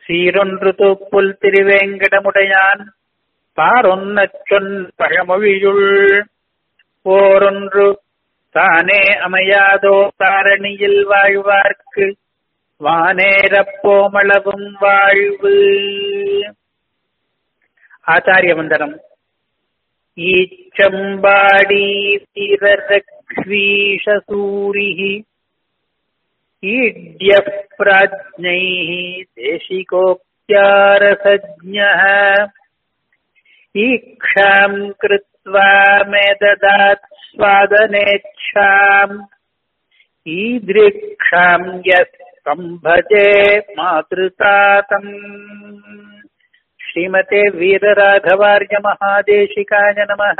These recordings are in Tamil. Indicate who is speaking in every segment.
Speaker 1: சீரொன்று தூப்புல் திருவேங்கடமுடையான் பாரொன்னச் சொன் பழமொழியுள் போரொன்று தானே அமையாதோ தாரணியில் வாழ்வார்க்கு வானேரப்போமளவும் வாழ்வு ஆச்சாரிய வந்தனம் ஈச்சம்பாடி வீரரக்ஷீஷசூரிः ईड्यः प्राज्ञैः देशिकोऽप्यारसज्ञः ईक्षाम् कृत्वा मे ददात् स्वादनेच्छाम् ईदृक्षाम् यः सम्भजे मातृतातम् श्रीमते वीरराघवार्य महादेशिकाय नमः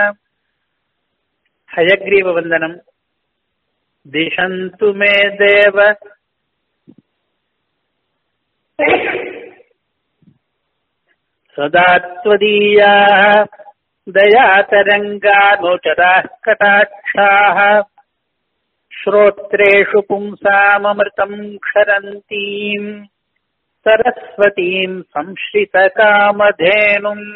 Speaker 1: हयग्रीववन्दनम् दिशन्तु मे देव सदा त्वदीयाः दयातरङ्गानुचराः कटाक्षाः श्रोत्रेषु पुंसाममृतम् क्षरन्तीम् सरस्वतीम् संश्रितकामधेनुम्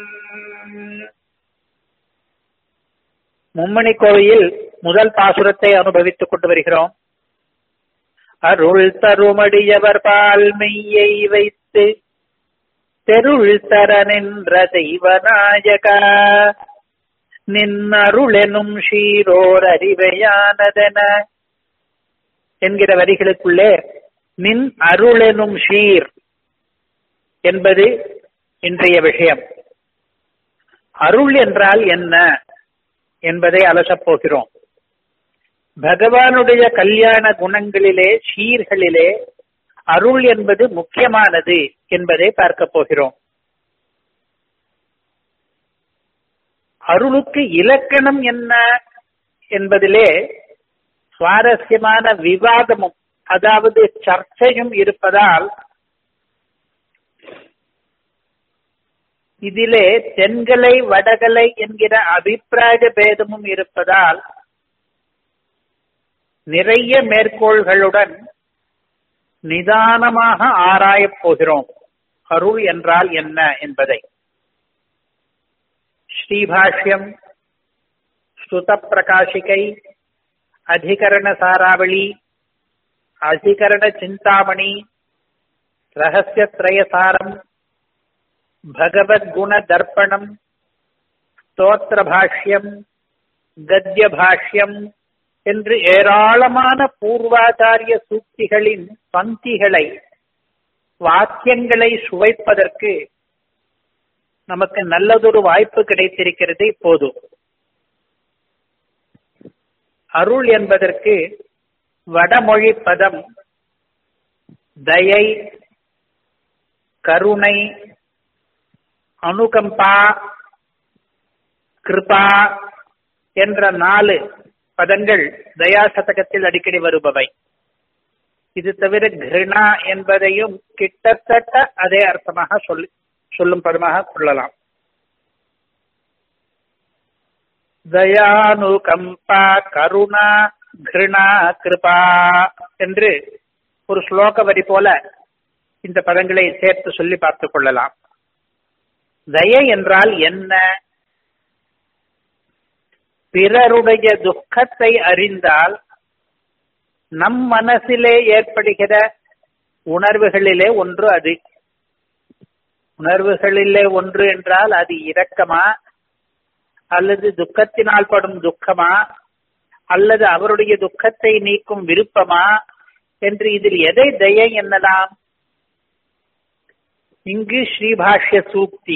Speaker 1: மும்மணி கோயில் முதல் பாசுரத்தை அனுபவித்துக் கொண்டு வருகிறோம் அருள் தருமடியவர் பால் மெய்யை வைத்து தெருள் தர நின்ற தெய்வநாயகா நின்னருளெனும் ஷீரோர் அறிவையானதென என்கிற வரிகளுக்குள்ளே நின் அருளெனும் ஷீர் என்பது இன்றைய விஷயம் அருள் என்றால் என்ன என்பதை அலசப் போகிறோம் பகவானுடைய கல்யாண குணங்களிலே ஷீர்களிலே அருள் என்பது முக்கியமானது என்பதை பார்க்க போகிறோம் அருளுக்கு இலக்கணம் என்ன என்பதிலே சுவாரஸ்யமான விவாதமும் அதாவது சர்ச்சையும் இருப்பதால் இதிலே தென்கலை வடகலை என்கிற அபிப்பிராய பேதமும் இருப்பதால் நிறைய மேற்கோள்களுடன் நிதானமாக ஆராயப் போகிறோம் அருள் என்றால் என்ன என்பதை ஸ்ரீபாஷ்யம் ஸ்ருத பிரகாஷிகை அதிகரண சாராவளி அதிகரண சிந்தாமணி ரகசியத்ரயசாரம் பகவத்குண தர்ப்பணம் ஸ்தோத்திர பாஷ்யம் கத்திய பாஷ்யம் என்று ஏராளமான பூர்வாச்சாரிய சூக்திகளின் பந்திகளை வாக்கியங்களை சுவைப்பதற்கு நமக்கு நல்லதொரு வாய்ப்பு கிடைத்திருக்கிறது இப்போது அருள் என்பதற்கு வடமொழி பதம் தயை கருணை அனுகம்பா கிருபா என்ற நாலு பதங்கள் தயா சதகத்தில் அடிக்கடி வருபவை இது தவிர கிருணா என்பதையும் கிட்டத்தட்ட அதே அர்த்தமாக சொல்லி சொல்லும் பதமாக கொள்ளலாம் தயானுகம்பா கருணா கிருணா கிருபா என்று ஒரு ஸ்லோக வரி போல இந்த பதங்களை சேர்த்து சொல்லி பார்த்துக் கொள்ளலாம் தயை என்றால் என்ன பிறருடைய துக்கத்தை அறிந்தால் நம் மனசிலே ஏற்படுகிற உணர்வுகளிலே ஒன்று அது உணர்வுகளிலே ஒன்று என்றால் அது இரக்கமா அல்லது துக்கத்தினால் படும் துக்கமா அல்லது அவருடைய துக்கத்தை நீக்கும் விருப்பமா என்று இதில் எதை தயை என்னலாம் இங்கு ஸ்ரீபாஷ்ய சூக்தி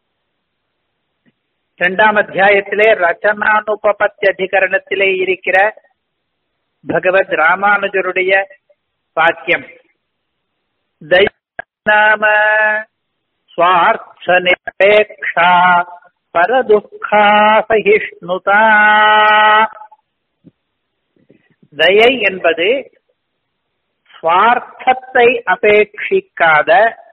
Speaker 1: இரண்டாம் அத்தியாயத்திலே ரச்சனானுபபத்தி அதிகரணத்திலே இருக்கிற பகவத் ராமானுஜருடைய வாக்கியம் நாம சுவார்த்த நிரபேக்ஷா பரதுக்கா சகிஷ்ணுதா தயை என்பது சுவார்த்தத்தை அபேட்சிக்காத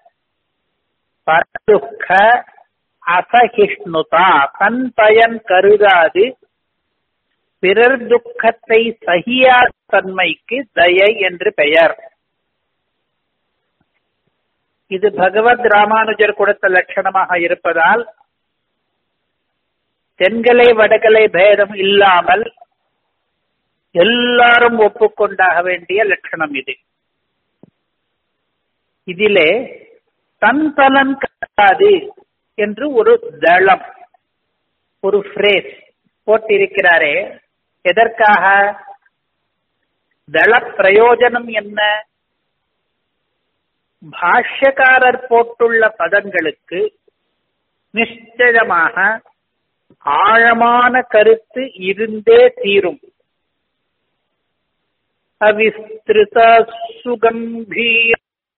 Speaker 1: பரதுக்க அசகிஷ்ணுதா தன் பயன் கருதாது பிறர் துக்கத்தை சகியாத தன்மைக்கு தயை என்று பெயர் இது பகவத் ராமானுஜர் கொடுத்த லட்சணமாக இருப்பதால் தென்கலை வடகலை பேதம் இல்லாமல் எல்லாரும் ஒப்புக்கொண்டாக வேண்டிய லட்சணம் இது இதிலே தன் பலன் கட்டாது என்று ஒரு தளம் ஒரு பிரேஸ் போட்டிருக்கிறாரே எதற்காக தள பிரயோஜனம் என்ன பாஷ்யக்காரர் போட்டுள்ள பதங்களுக்கு நிச்சயமாக ஆழமான கருத்து இருந்தே தீரும் அவிஸ்திருத சுகம்பீர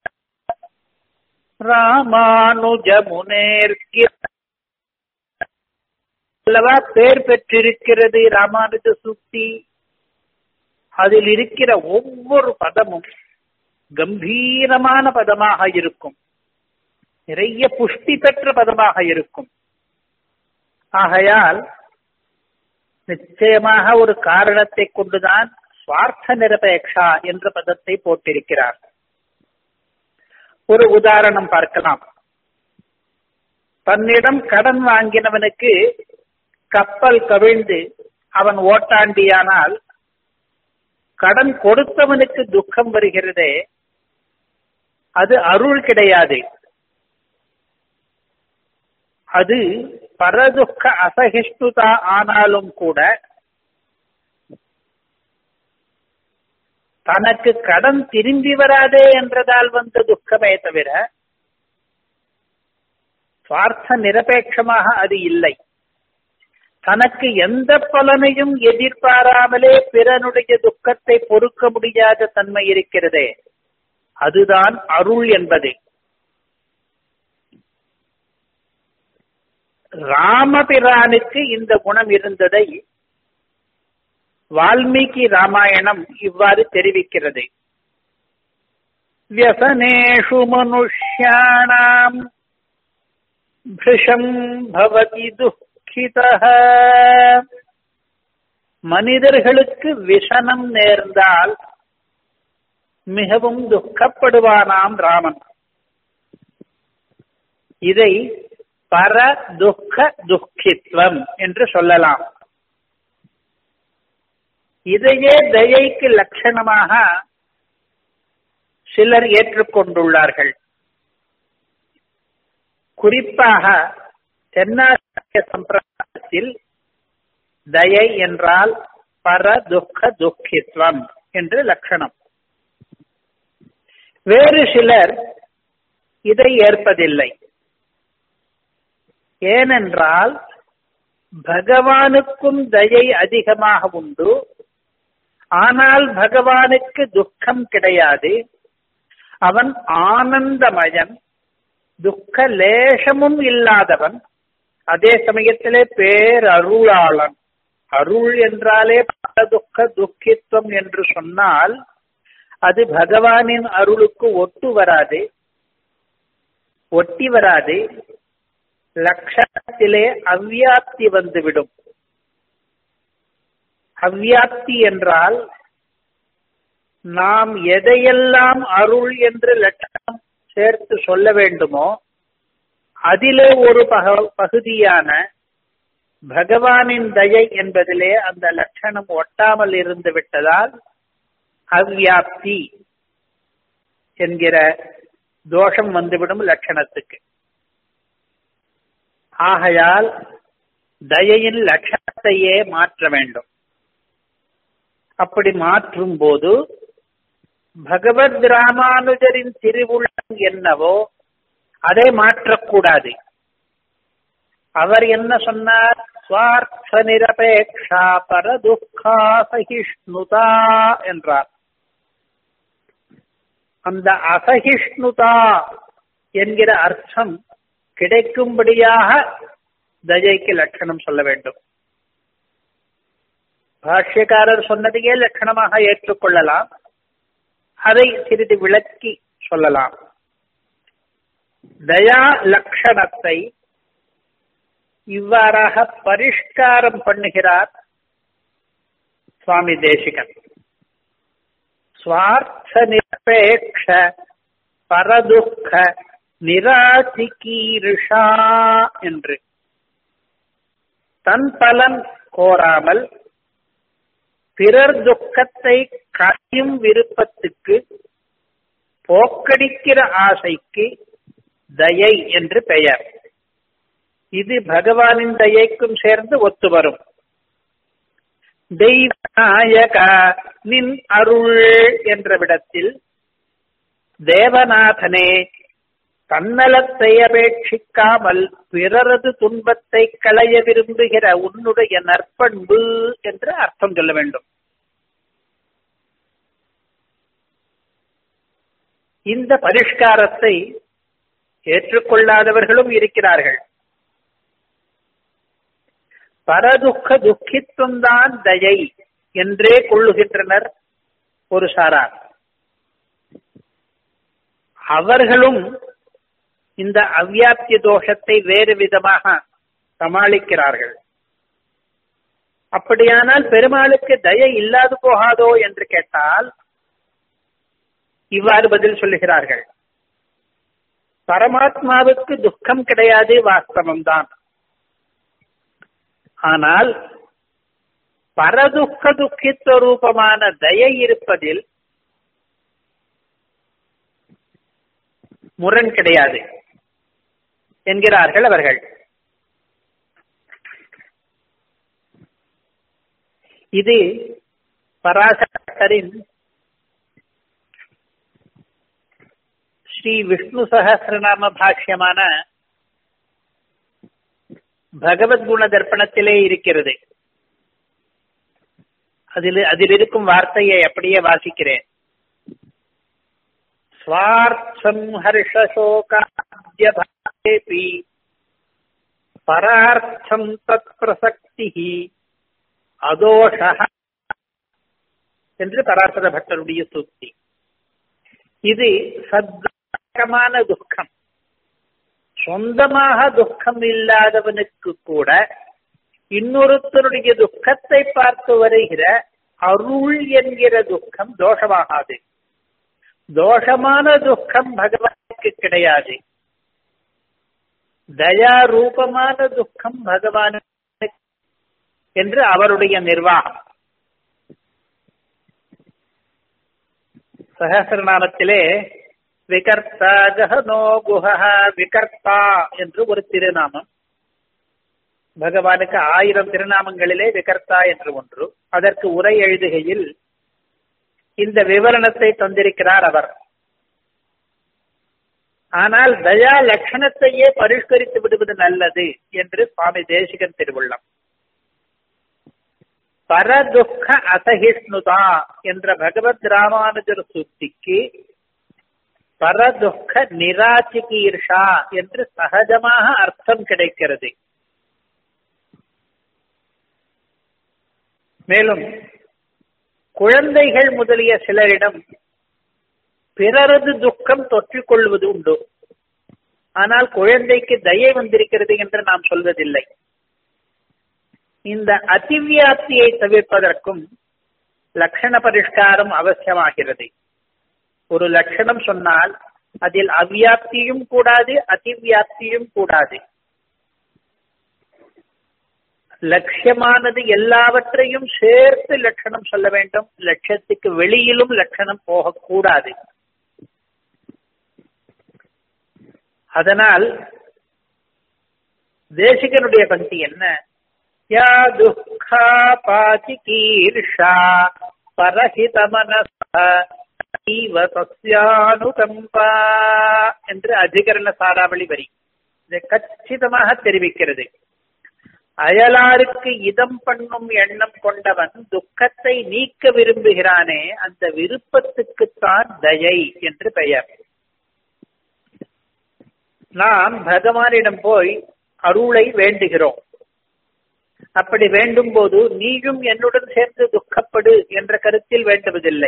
Speaker 1: ராமானுஜ முனேர்கிய அல்லவா பேர் பெற்றிருக்கிறது ராமானுஜ சூக்தி அதில் இருக்கிற ஒவ்வொரு பதமும் கம்பீரமான பதமாக இருக்கும் நிறைய புஷ்டி பெற்ற பதமாக இருக்கும் ஆகையால் நிச்சயமாக ஒரு காரணத்தை கொண்டுதான் சுவார்த்த நிரபேக்ஷா என்ற பதத்தை போட்டிருக்கிறார் ஒரு உதாரணம் பார்க்கலாம் தன்னிடம் கடன் வாங்கினவனுக்கு கப்பல் கவிழ்ந்து அவன் ஓட்டாண்டியானால் கடன் கொடுத்தவனுக்கு துக்கம் வருகிறதே அது அருள் கிடையாது அது பரதுக்க அசகிஷ்ணுதா ஆனாலும் கூட தனக்கு கடன் திரும்பி வராதே என்றதால் வந்த துக்கமே தவிர சுவார்த்த நிரபேட்சமாக அது இல்லை தனக்கு எந்த பலனையும் எதிர்பாராமலே பிறனுடைய துக்கத்தை பொறுக்க முடியாத தன்மை இருக்கிறதே அதுதான் அருள் என்பது ராமபிரானுக்கு இந்த குணம் இருந்ததை வால்மீகி ராமாயணம் இவ்வாறு தெரிவிக்கிறது வியசனேஷு மனுஷ்யாணாம் பிருஷம் பவதி துக்கிதः மனிதர்களுக்கு விஷனம் நேர்ந்தால் மிகவும் துக்கப்படுவானாம் ராமன் இதை பர துக்க துக்கித்வம் என்று சொல்லலாம் இதையே தயைக்கு லட்சணமாக சிலர் ஏற்றுக்கொண்டுள்ளார்கள் குறிப்பாக தென்னாசிய சம்பிரதாயத்தில் தயை என்றால் பர துக்க துக்கித்வம் என்று லட்சணம் வேறு சிலர் இதை ஏற்பதில்லை ஏனென்றால் பகவானுக்கும் தயை அதிகமாக உண்டு ஆனால் பகவானுக்கு துக்கம் கிடையாது அவன் ஆனந்தமயன் துக்க லேசமும் இல்லாதவன் அதே சமயத்திலே பேரருளாளன் அருள் என்றாலே துக்க துக்கித்வம் என்று சொன்னால் அது பகவானின் அருளுக்கு ஒட்டு வராது ஒட்டி வராது லட்சணத்திலே அவ்வியாப்தி வந்துவிடும் அவ்வியாப்தி என்றால் நாம் எதையெல்லாம் அருள் என்று லட்சணம் சேர்த்து சொல்ல வேண்டுமோ அதிலே ஒரு பகுதியான பகவானின் தயை என்பதிலே அந்த லட்சணம் ஒட்டாமல் இருந்து விட்டதால் அவ்வியாப்தி என்கிற தோஷம் வந்துவிடும் லட்சணத்துக்கு ஆகையால் தயையின் லட்சணத்தையே மாற்ற வேண்டும் அப்படி மாற்றும் போது பகவத் ராமானுஜரின் திருவுள்ளம் என்னவோ அதை மாற்றக்கூடாது அவர் என்ன சொன்னார் சுவார்த்த நிரபேக்ஷா பர துக்கா சகிஷ்ணுதா என்றார் அந்த அசகிஷ்ணுதா என்கிற அர்த்தம் கிடைக்கும்படியாக தஜைக்கு லட்சணம் சொல்ல வேண்டும் பாஷ்யக்காரர் சொன்னதையே லட்சணமாக ஏற்றுக்கொள்ளலாம் அதை சிறிது விளக்கி சொல்லலாம் தயா லட்சணத்தை இவ்வாறாக பரிஷ்காரம் பண்ணுகிறார் சுவாமி தேசிகன் சுவார்த்த நிரபேட்ச பரதுக்க நிராசிகீருஷா என்று தன் பலன் கோராமல் பிறர் துக்கத்தை களையும் விருப்பத்துக்கு போக்கடிக்கிற ஆசைக்கு தயை என்று பெயர் இது பகவானின் தயைக்கும் சேர்ந்து ஒத்து வரும் தெய்வநாயக நின் அருள் என்ற விடத்தில் தேவநாதனே தன்னலத்தை அபேட்சிக்காமல் பிறரது துன்பத்தை களைய விரும்புகிற உன்னுடைய நற்பண்பு என்று அர்த்தம் சொல்ல வேண்டும் இந்த பரிஷ்காரத்தை ஏற்றுக்கொள்ளாதவர்களும் இருக்கிறார்கள் பரதுக்க துக்கித்துவம்தான் தயை என்றே கொள்ளுகின்றனர் ஒரு சாரார் அவர்களும் இந்த அவ்வியாப்திய தோஷத்தை வேறு விதமாக சமாளிக்கிறார்கள் அப்படியானால் பெருமாளுக்கு தயை இல்லாது போகாதோ என்று கேட்டால் இவ்வாறு பதில் சொல்லுகிறார்கள் பரமாத்மாவுக்கு துக்கம் கிடையாது வாஸ்தவம்தான் ஆனால் பரதுக்க துக்கித்துவ ரூபமான தயை இருப்பதில் முரண் கிடையாது என்கிறார்கள் அவர்கள் இது பராசரின் ஸ்ரீ விஷ்ணு சகசிரநாம பாஷ்யமான பகவத்குண தர்ப்பணத்திலே இருக்கிறது அதில் அதில் இருக்கும் வார்த்தையை அப்படியே வாசிக்கிறேன் स्वार्थम् हर्षशोकाद्यभावेऽपि परार्थम् तत्प्रसक्तिः அதோஷः என்று பராசர பட்டருடைய சூக்தி இது சத்தமான துக்கம் சொந்தமாக துக்கம் இல்லாதவனுக்கு கூட இன்னொருத்தருடைய துக்கத்தை பார்த்து வருகிற அருள் என்கிற துக்கம் தோஷமாகாது தோஷமான துக்கம் பகவானுக்கு கிடையாது தயா ரூபமான துக்கம் பகவானு என்று அவருடைய நிர்வாகம் சகசிரநாமத்திலே விகர்த்தா ஜஹனோ குஹா விகர்த்தா என்று ஒரு திருநாமம் பகவானுக்கு ஆயிரம் திருநாமங்களிலே விகர்த்தா என்று ஒன்று அதற்கு உரை எழுதுகையில் இந்த விவரணத்தை தந்திருக்கிறார் அவர் ஆனால் தயா லட்சணத்தையே பரிஷ்கரித்து விடுவது நல்லது என்று சுவாமி தேசிகன் திருவுள்ளம் பரதுக்க அசகிஷ்ணுதா என்ற பகவத் ராமானுஜர் சூக்திக்கு பரதுக்க நிராச்சிகீர்ஷா என்று சகஜமாக அர்த்தம் கிடைக்கிறது மேலும் குழந்தைகள் முதலிய சிலரிடம் பிறரது துக்கம் தொற்றிக் கொள்வது உண்டு ஆனால் குழந்தைக்கு தயை வந்திருக்கிறது என்று நாம் சொல்வதில்லை இந்த அதிவியாப்தியை தவிர்ப்பதற்கும் லட்சண பரிஷ்காரம் அவசியமாகிறது ஒரு லட்சணம் சொன்னால் அதில் அவ்வியாப்தியும் கூடாது அதிவியாப்தியும் கூடாது லட்சியமானது எல்லாவற்றையும் சேர்த்து லட்சணம் சொல்ல வேண்டும் லட்சத்துக்கு வெளியிலும் லட்சணம் போகக்கூடாது அதனால் தேசிகனுடைய பந்தி என்ன யா துக்கா பாச்சிகீர்ஷா பரஹித மனசானுகம்பா என்று அதிகரண சாராவளி வரி இதை கச்சிதமாக தெரிவிக்கிறது அயலாருக்கு இதம் பண்ணும் எண்ணம் கொண்டவன் துக்கத்தை நீக்க விரும்புகிறானே அந்த விருப்பத்துக்குத்தான் தயை என்று பெயர் நாம் பகவானிடம் போய் அருளை வேண்டுகிறோம் அப்படி வேண்டும் போது நீயும் என்னுடன் சேர்ந்து துக்கப்படு என்ற கருத்தில் வேண்டுவதில்லை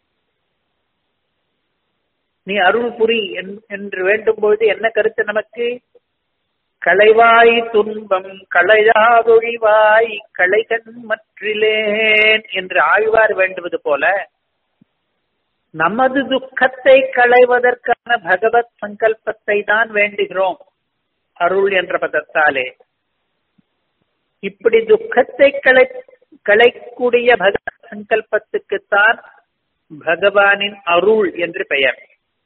Speaker 1: நீ அருள் புரி என்று வேண்டும் பொழுது என்ன கருத்து நமக்கு களைவாய் துன்பம் களையாதொழிவாய் களைகண் மற்றிலேன் என்று ஆழ்வார் வேண்டுவது போல நமது துக்கத்தை களைவதற்கான பகவத் சங்கல்பத்தை தான் வேண்டுகிறோம் அருள் என்ற பதத்தாலே இப்படி துக்கத்தை களை களைக்கூடிய பகவத் சங்கல்பத்துக்குத்தான் பகவானின் அருள் என்று பெயர்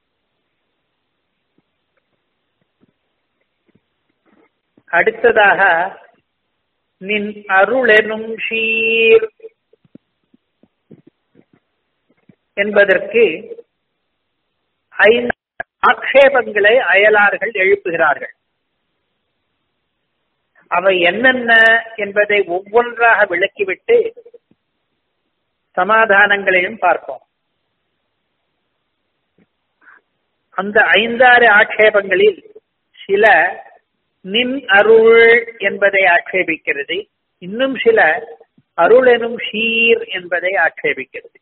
Speaker 1: அடுத்ததாக நின் அருளெனும் ஷீர் என்பதற்கு ஐந்து ஆக்ஷேபங்களை அயலார்கள் எழுப்புகிறார்கள் அவை என்னென்ன என்பதை ஒவ்வொன்றாக விளக்கிவிட்டு சமாதானங்களையும் பார்ப்போம் அந்த ஐந்தாறு ஆட்சேபங்களில் சில நின் அருள் என்பதை ஆட்சேபிக்கிறது இன்னும் சில அருள் எனும் ஷீர் என்பதை ஆட்சேபிக்கிறது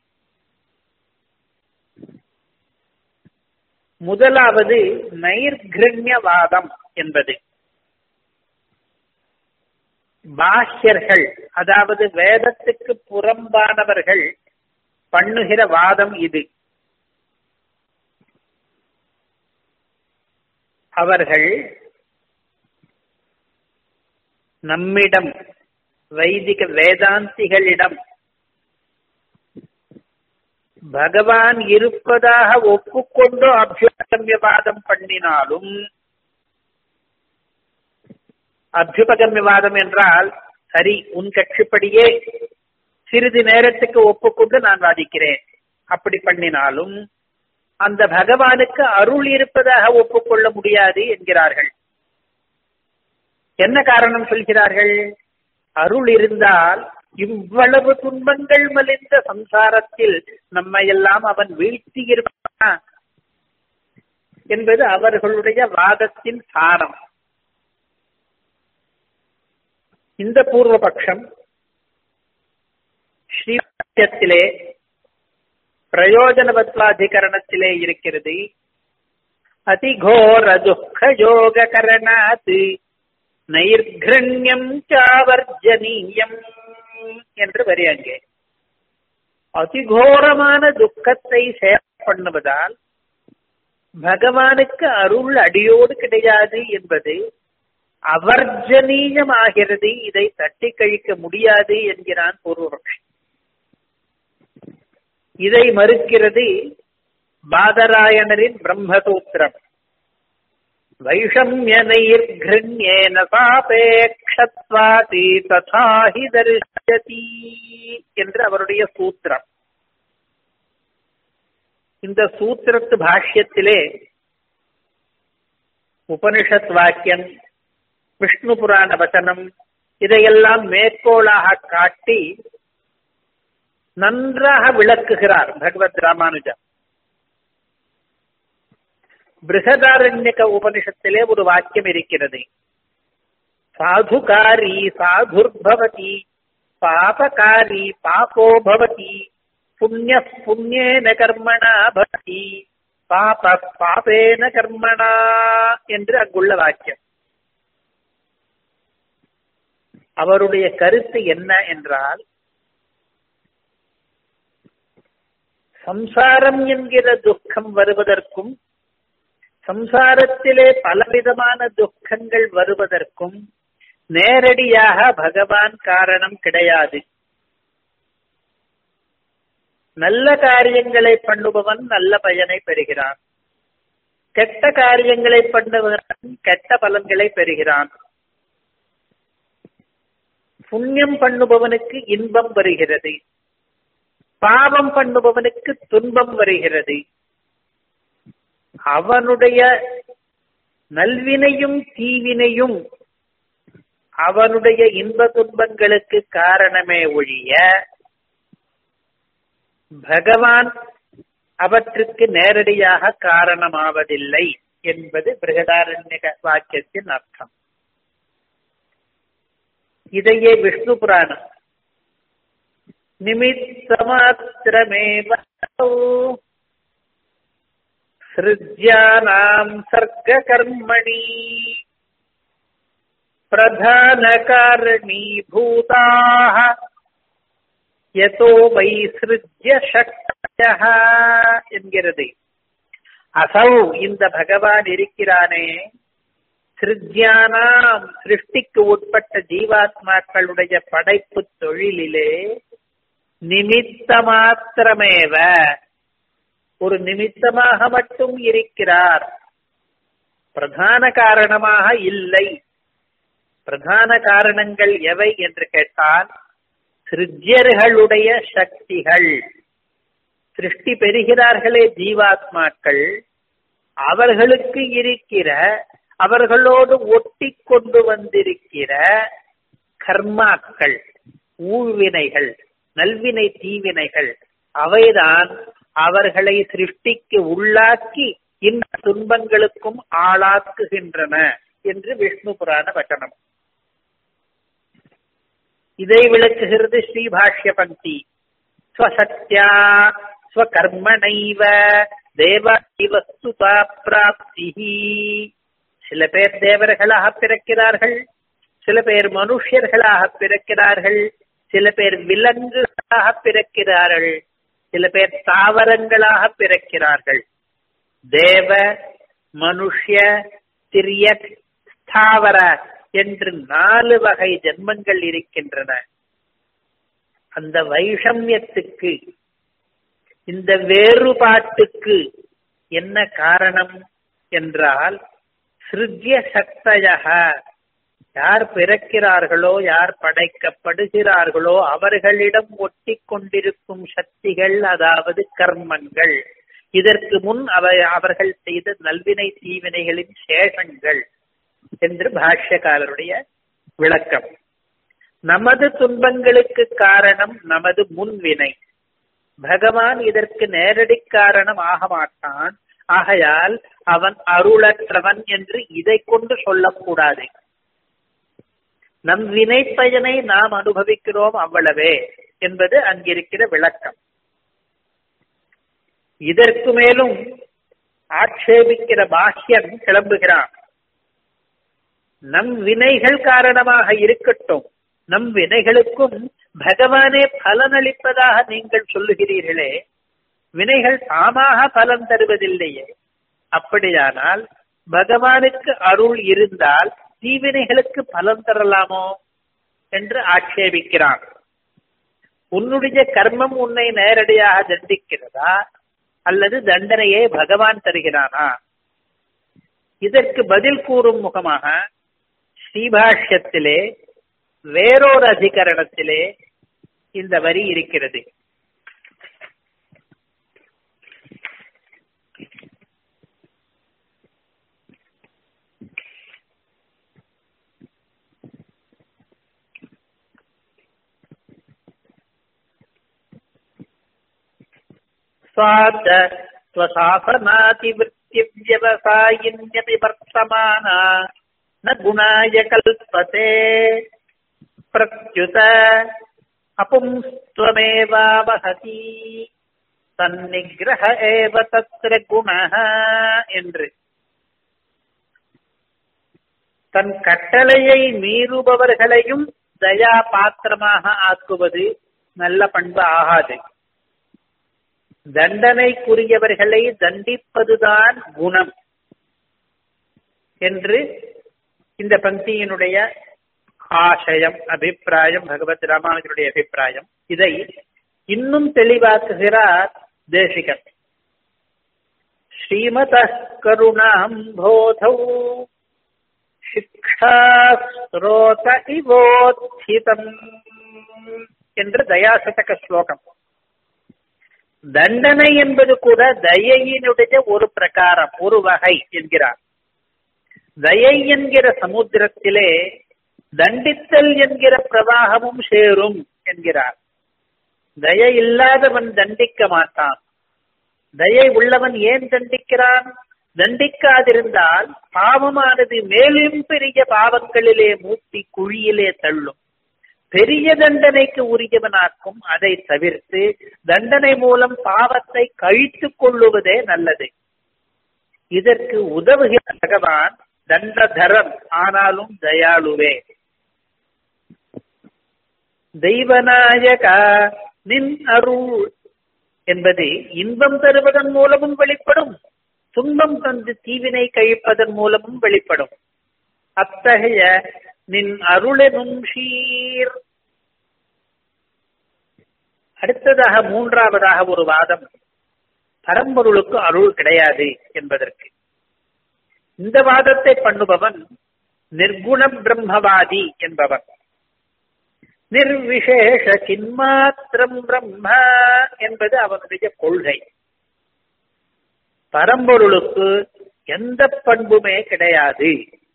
Speaker 1: முதலாவது நைர்கிரண்யவாதம் என்பது பாஷ்யர்கள் அதாவது வேதத்துக்கு புறம்பானவர்கள் பண்ணுகிற வாதம் இது அவர்கள் நம்மிடம் வைதிக வேதாந்திகளிடம் பகவான் இருப்பதாக ஒப்புக்கொண்டு அபியுபகமியவாதம் பண்ணினாலும் அபியுபகமியவாதம் என்றால் சரி உன் கட்சிப்படியே சிறிது நேரத்துக்கு ஒப்புக்கொண்டு நான் வாதிக்கிறேன் அப்படி பண்ணினாலும் அந்த பகவானுக்கு அருள் இருப்பதாக ஒப்புக்கொள்ள முடியாது என்கிறார்கள் என்ன காரணம் சொல்கிறார்கள் அருள் இருந்தால் இவ்வளவு துன்பங்கள் மலிந்த சம்சாரத்தில் நம்மை எல்லாம் அவன் வீழ்த்தி இருப்பான் என்பது அவர்களுடைய வாதத்தின் சாரம் இந்த பூர்வபக்ஷம் ஸ்ரீபட்சத்திலே பிரயோஜனவத்வாதிகரணத்திலே இருக்கிறது அதிகோர துக்க யோக கரணாத் நைர்கிரண்யம் சாவர்ஜனீயம் என்று வரி அங்கே அதிகோரமான துக்கத்தை சேர பண்ணுவதால் பகவானுக்கு அருள் அடியோடு கிடையாது என்பது அவர்ஜனீயமாகிறது இதை தட்டி கழிக்க முடியாது என்கிறான் பூர்வபக்ஷி இதை மறுக்கிறது பாதராயணரின் பிரம்மசூத்திரம் வைஷமியனைர்கிருண்யேன சாபேக்ஷத்வாதி ததாஹி தரிசதி என்று அவருடைய சூத்திரம் இந்த சூத்திரத்து பாஷ்யத்திலே உபனிஷத் வாக்கியம் விஷ்ணு புராண வச்சனம் இதையெல்லாம் மேற்கோளாக காட்டி நன்றாக விளக்குகிறார் பகவத் ராமானுஜர் பிருகதாரண்யக உபனிஷத்திலே ஒரு வாக்கியம் இருக்கிறது சாதுகாரி சாதுர்பவதி பாபகாரி பாபோ பவதி புண்ணிய புண்ணியேன கர்மணா பவதி பாப பாபேன கர்மணா என்று அங்குள்ள வாக்கியம் அவருடைய கருத்து என்ன என்றால் சம்சாரம் என்கிற துக்கம் வருவதற்கும் சம்சாரத்திலே பலவிதமான துக்கங்கள் வருவதற்கும் நேரடியாக பகவான் காரணம் கிடையாது நல்ல காரியங்களை பண்ணுபவன் நல்ல பயனை பெறுகிறான் கெட்ட காரியங்களை பண்ணுபவன் கெட்ட பலன்களை பெறுகிறான் புண்ணியம் பண்ணுபவனுக்கு இன்பம் வருகிறது பாவம் பண்ணுபவனுக்கு துன்பம் வருகிறது அவனுடைய நல்வினையும் தீவினையும் அவனுடைய இன்ப துன்பங்களுக்கு காரணமே ஒழிய பகவான் அவற்றுக்கு நேரடியாக காரணமாவதில்லை என்பது பிரகதாரண்ய வாக்கியத்தின் அர்த்தம் இதையே விஷ்ணு புராணம் நிமித்தமாத்திரமேவ सृज्यानाम् सर्गकर्मणि प्रधानकारणीभूताः यतो वै सृज्य शक्तः என்கிறது அசௌ இந்த பகவான் இருக்கிறானே சிருஜ்யானாம் சிருஷ்டிக்கு உட்பட்ட ஜீவாத்மாக்களுடைய படைப்பு தொழிலிலே நிமித்த மாத்திரமேவ ஒரு நிமித்தமாக மட்டும் இருக்கிறார் பிரதான காரணமாக இல்லை பிரதான காரணங்கள் எவை என்று கேட்டால் சிருஜ்யர்களுடைய சக்திகள் சிருஷ்டி பெறுகிறார்களே ஜீவாத்மாக்கள் அவர்களுக்கு இருக்கிற அவர்களோடு ஒட்டி கொண்டு வந்திருக்கிற கர்மாக்கள் ஊழ்வினைகள் நல்வினை தீவினைகள் அவைதான் அவர்களை சிருஷ்டிக்கு உள்ளாக்கி இந்த துன்பங்களுக்கும் ஆளாக்குகின்றன என்று விஷ்ணு புராண வச்சனம் இதை விளக்குகிறது ஸ்ரீபாஷ்ய பந்தி ஸ்வசத்யா ஸ்வகர்மணைவ தேவஸ்துதா பிராப்தி சில பேர் தேவர்களாக பிறக்கிறார்கள் சில பேர் மனுஷர்களாக பிறக்கிறார்கள் சில பேர் விலங்குகளாக பிறக்கிறார்கள் சில பேர் தாவரங்களாக பிறக்கிறார்கள் தேவ மனுஷ்ய திரிய ஸ்தாவர என்று நாலு வகை ஜென்மங்கள் இருக்கின்றன அந்த வைஷமியத்துக்கு இந்த வேறுபாட்டுக்கு என்ன காரணம் என்றால் சிருஜ்ய சக்தயக யார் பிறக்கிறார்களோ யார் படைக்கப்படுகிறார்களோ அவர்களிடம் ஒட்டி கொண்டிருக்கும் சக்திகள் அதாவது கர்மங்கள் இதற்கு முன் அவ அவர்கள் செய்த நல்வினை தீவினைகளின் சேஷங்கள் என்று பாஷ்யக்காரருடைய விளக்கம் நமது துன்பங்களுக்கு காரணம் நமது முன்வினை பகவான் இதற்கு நேரடி காரணம் ஆக மாட்டான் ஆகையால் அவன் அருளற்றவன் என்று இதை கொண்டு சொல்லக்கூடாது நம் வினை பயனை நாம் அனுபவிக்கிறோம் அவ்வளவே என்பது அங்கிருக்கிற விளக்கம் இதற்கு மேலும் ஆட்சேபிக்கிற பாஷ்யன் கிளம்புகிறான் நம் வினைகள் காரணமாக இருக்கட்டும் நம் வினைகளுக்கும் பகவானே பலனளிப்பதாக நீங்கள் சொல்லுகிறீர்களே வினைகள் தாமாக பலன் தருவதில்லையே அப்படியானால் பகவானுக்கு அருள் இருந்தால் தீவினைகளுக்கு பலன் தரலாமோ என்று ஆட்சேபிக்கிறான் உன்னுடைய கர்மம் உன்னை நேரடியாக தண்டிக்கிறதா அல்லது தண்டனையை பகவான் தருகிறானா இதற்கு பதில் கூறும் முகமாக ஸ்ரீபாஷ்யத்திலே வேறொரு அதிகரணத்திலே இந்த வரி இருக்கிறது स्वाद स्वशासनातिवृत्तिव्यवसायिन्यपि वर्तमाना न गुणाय कल्पते प्रत्युत அபும்ஸ்துவமேவாவஹதி தன்னிகிரக ஏவ தத்ர குணः என்று தன் கட்டளையை மீறுபவர்களையும் தயா பாத்திரமாக ஆக்குவது நல்ல பண்பு ஆகாது தண்டனைக்குரியவர்களை தண்டிப்பதுதான் குணம் என்று இந்த பங்கியினுடைய ஆசயம் அபிப்பிராயம் பகவத் ராமானுஜருடைய அபிப்பிராயம் இதை இன்னும் தெளிவாக்குகிறார் தேசிகர் ஸ்ரீமத கருணாம் போதௌ சிக்ஷாஸ்ரோத இவோத்ஹிதம் என்று தயாசதக ஸ்லோகம் தண்டனை என்பது கூட தயையினுடைய ஒரு பிரகாரம் ஒரு வகை என்கிறார் தயை என்கிற சமுத்திரத்திலே தண்டித்தல் என்கிற பிரவாகமும் சேரும் என்கிறார் தயை இல்லாதவன் தண்டிக்க மாட்டான் தயை உள்ளவன் ஏன் தண்டிக்கிறான் தண்டிக்காதிருந்தால் பாவமானது மேலும் பெரிய பாவங்களிலே மூட்டி குழியிலே தள்ளும் பெரிய தண்டனைக்கு உரியவனாக்கும் அதை தவிர்த்து தண்டனை மூலம் பாவத்தை கழித்துக் கொள்ளுவதே நல்லது இதற்கு உதவுகிற பகவான் தண்டதரன் ஆனாலும் தயாளுவே தெய்வநாயக நின் அருள் என்பது இன்பம் தருவதன் மூலமும் வெளிப்படும் துன்பம் தந்து தீவினை கழிப்பதன் மூலமும் வெளிப்படும் அத்தகைய நின் அருளெனும் ஷீர் அடுத்ததாக மூன்றாவதாக ஒரு வாதம் பரம்பொருளுக்கு அருள் கிடையாது என்பதற்கு இந்த வாதத்தை பண்ணுபவன் நிர்குண பிரம்மவாதி என்பவன் நிர்விசேஷ சின்மாத்திரம் பிரம்ம என்பது அவனுடைய கொள்கை பரம்பொருளுக்கு எந்த பண்புமே கிடையாது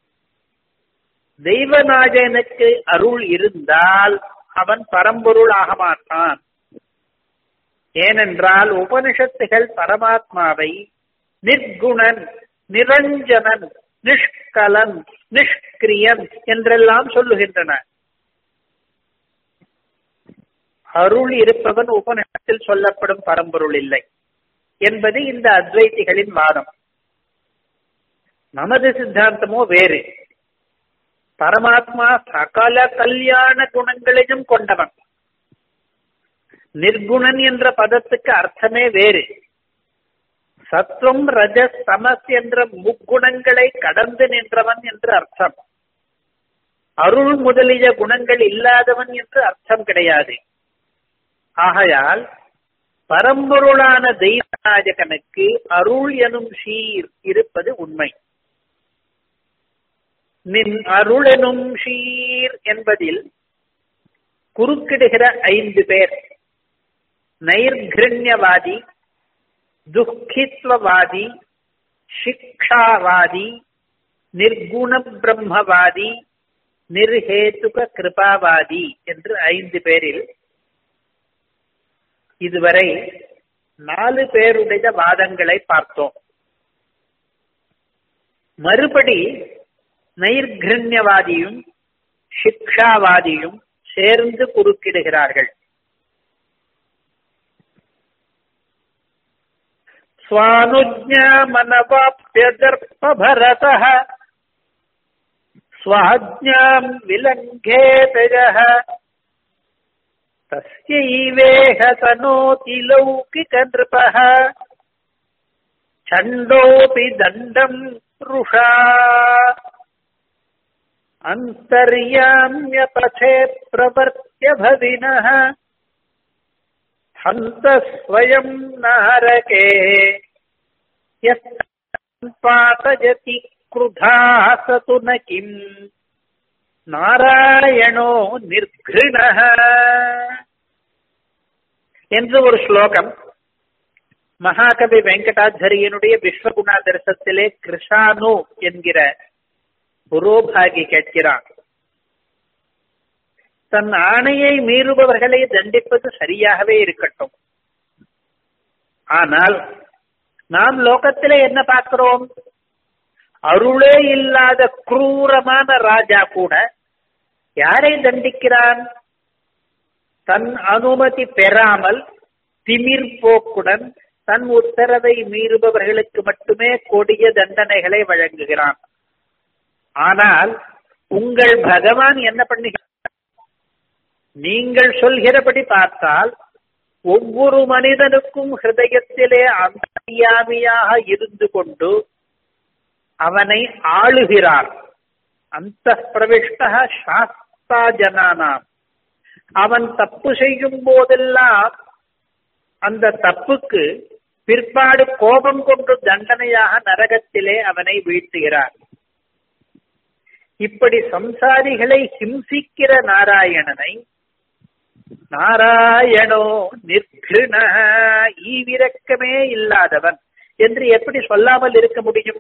Speaker 1: தெய்வநாயகனுக்கு அருள் இருந்தால் அவன் பரம்பொருள் ஆக மாட்டான் ஏனென்றால் உபனிஷத்துகள் பரமாத்மாவை நிர்குணன் நிரஞ்சனன் நிஷ்கலன் நிஷ்கிரியன் என்றெல்லாம் சொல்லுகின்றன அருள் இருப்பவன் உபநிஷத்தில் சொல்லப்படும் பரம்பொருள் இல்லை என்பது இந்த அத்வைத்திகளின் வாதம் நமது சித்தாந்தமோ வேறு பரமாத்மா சகல கல்யாண குணங்களையும் கொண்டவன் நிர்குணன் என்ற பதத்துக்கு அர்த்தமே வேறு சத்வம் ரஜஸ் தமஸ் என்ற முக்குணங்களை கடந்து நின்றவன் என்று அர்த்தம் அருள் முதலிய குணங்கள் இல்லாதவன் என்று அர்த்தம் கிடையாது ஆகையால் பரம்பொருளான தெய்வநாயகனுக்கு அருள் எனும் ஷீர் இருப்பது உண்மை நின் அருள் எனும் ஷீர் என்பதில் குறுக்கிடுகிற ஐந்து பேர் நைர்கிருண்யவாதி துக்கித்வவாதி சிக்ஷாவாதி நிர்குண பிரம்மவாதி நிர்ஹேதுக கிருபாவாதி என்று ஐந்து பேரில் இதுவரை நாலு பேருடைய வாதங்களை பார்த்தோம் மறுபடி நைர்கிருண்யவாதியும் சிக்ஷாவாதியும் சேர்ந்து குறுக்கிடுகிறார்கள் स्वानुज्ञामनवाप्यदर्पभरतः स्वाज्ञाम् विलङ्घेतयः तस्यैवेह तनोति लौकिकनृपः छण्डोऽपि दण्डम् रुषा अन्तर्याम्यपथे प्रवर्त्य भविनः हन्त स्वयं नरके यत्पातयति क्रुधाः स तु न किम् நாராயணோ நிர்கிருணः என்று ஒரு ஸ்லோகம் மகாகவி வெங்கடாச்சரியனுடைய விஸ்வகுணாதர்சத்திலே கிருஷானு என்கிற புரோபாகி கேட்கிறான் தன் ஆணையை மீறுபவர்களை தண்டிப்பது சரியாகவே இருக்கட்டும் ஆனால் நாம் லோகத்திலே என்ன பார்க்கிறோம் அருளே இல்லாத குரூரமான ராஜா கூட யாரை தண்டிக்கிறான் தன் அனுமதி பெறாமல் திமிர் போக்குடன் தன் உத்தரவை மீறுபவர்களுக்கு மட்டுமே கொடிய தண்டனைகளை வழங்குகிறான் ஆனால் உங்கள் பகவான் என்ன பண்ணுகிறார் நீங்கள் சொல்கிறபடி பார்த்தால் ஒவ்வொரு மனிதனுக்கும் ஹிருதயத்திலே அந்தரியாமியாக இருந்து கொண்டு அவனை ஆளுகிறார் அந்த பிரவிஷ்ட சாஸ்தா ஜனானாம் அவன் தப்பு செய்யும் போதெல்லாம் அந்த தப்புக்கு பிற்பாடு கோபம் கொண்டு தண்டனையாக நரகத்திலே அவனை வீழ்த்துகிறார் இப்படி சம்சாரிகளை ஹிம்சிக்கிற நாராயணனை நாராயணோ நிர்கிருண ஈவிரக்கமே இல்லாதவன் என்று எப்படி சொல்லாமல் இருக்க முடியும்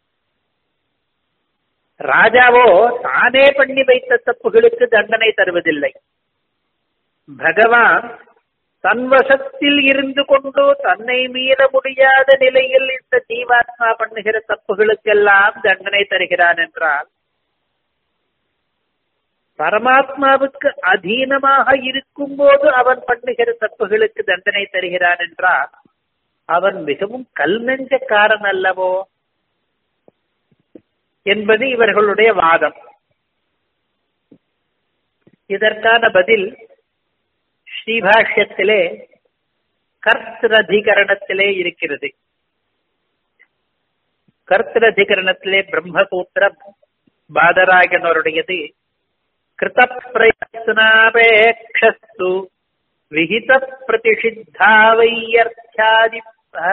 Speaker 1: ராஜாவோ தானே பண்ணி வைத்த தப்புகளுக்கு தண்டனை தருவதில்லை பகவான் தன் வசத்தில் இருந்து கொண்டு தன்னை மீற முடியாத நிலையில் இந்த ஜீவாத்மா பண்ணுகிற தப்புகளுக்கெல்லாம் தண்டனை தருகிறான் என்றால் பரமாத்மாவுக்கு அதீனமாக இருக்கும் போது அவன் பண்ணுகிற தப்புகளுக்கு தண்டனை தருகிறான் என்றால் அவன் மிகவும் கல் நெஞ்சக்காரன் அல்லவோ என்பது இவர்களுடைய வாதம் இதற்கான பதில் ஸ்ரீபாஷ்யத்திலே கர்த்திரதிகரணத்திலே இருக்கிறது கர்த்திரதிகரணத்திலே பிரம்மசூத்திர பாதராயனருடையது கிருத பிரயத்னாபேட்சஸ்து விகித பிரதிஷித்தாவையர்த்தாதி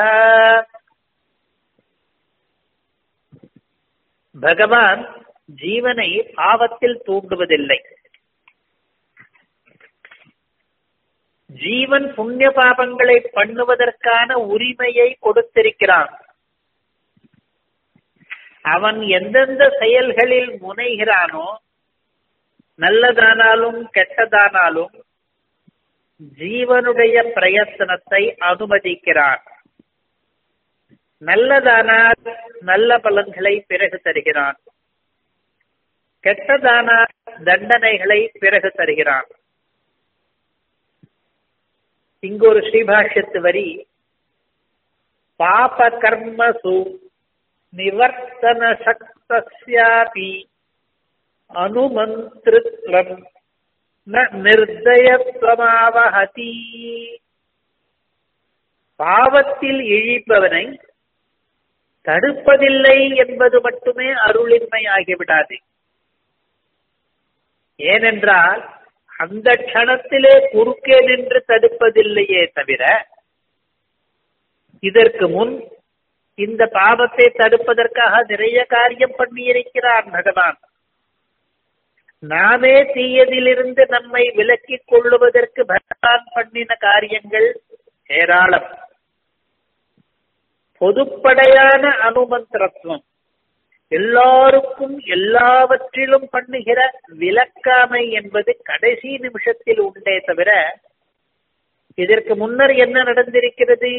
Speaker 1: பகவான் ஜீவனை பாவத்தில் தூண்டுவதில்லை ஜீவன் புண்ணிய பாபங்களை பண்ணுவதற்கான உரிமையை கொடுத்திருக்கிறான் அவன் எந்தெந்த செயல்களில் முனைகிறானோ நல்லதானாலும் கெட்டதானாலும் ஜீவனுடைய பிரயத்தனத்தை அனுமதிக்கிறான் நல்லதானால் நல்ல பலன்களை பிறகு தருகிறான் கெட்டதானால் தண்டனைகளை பிறகு தருகிறான் இங்கு ஒரு ஸ்ரீபாஷ்யத்து வரி பாப கர்மசு நிவர்த்தன சக்தியாபி அனுமந்திருத்வம் நிர்தயத்வமாவஹதி பாவத்தில் இழிப்பவனை தடுப்பதில்லை என்பது மட்டுமே அருளின்மை ஆகிவிடாது ஏனென்றால் அந்த க்ஷணத்திலே குறுக்கே நின்று தடுப்பதில்லையே தவிர இதற்கு முன் இந்த பாவத்தை தடுப்பதற்காக நிறைய காரியம் பண்ணியிருக்கிறார் பகவான் நாமே தீயதிலிருந்து நம்மை விலக்கிக் கொள்ளுவதற்கு பகவான் பண்ணின காரியங்கள் ஏராளம் பொதுப்படையான அனுமந்திரத்துவம் எல்லாருக்கும் எல்லாவற்றிலும் பண்ணுகிற விலக்காமை என்பது கடைசி நிமிஷத்தில் உண்டே தவிர இதற்கு முன்னர் என்ன நடந்திருக்கிறது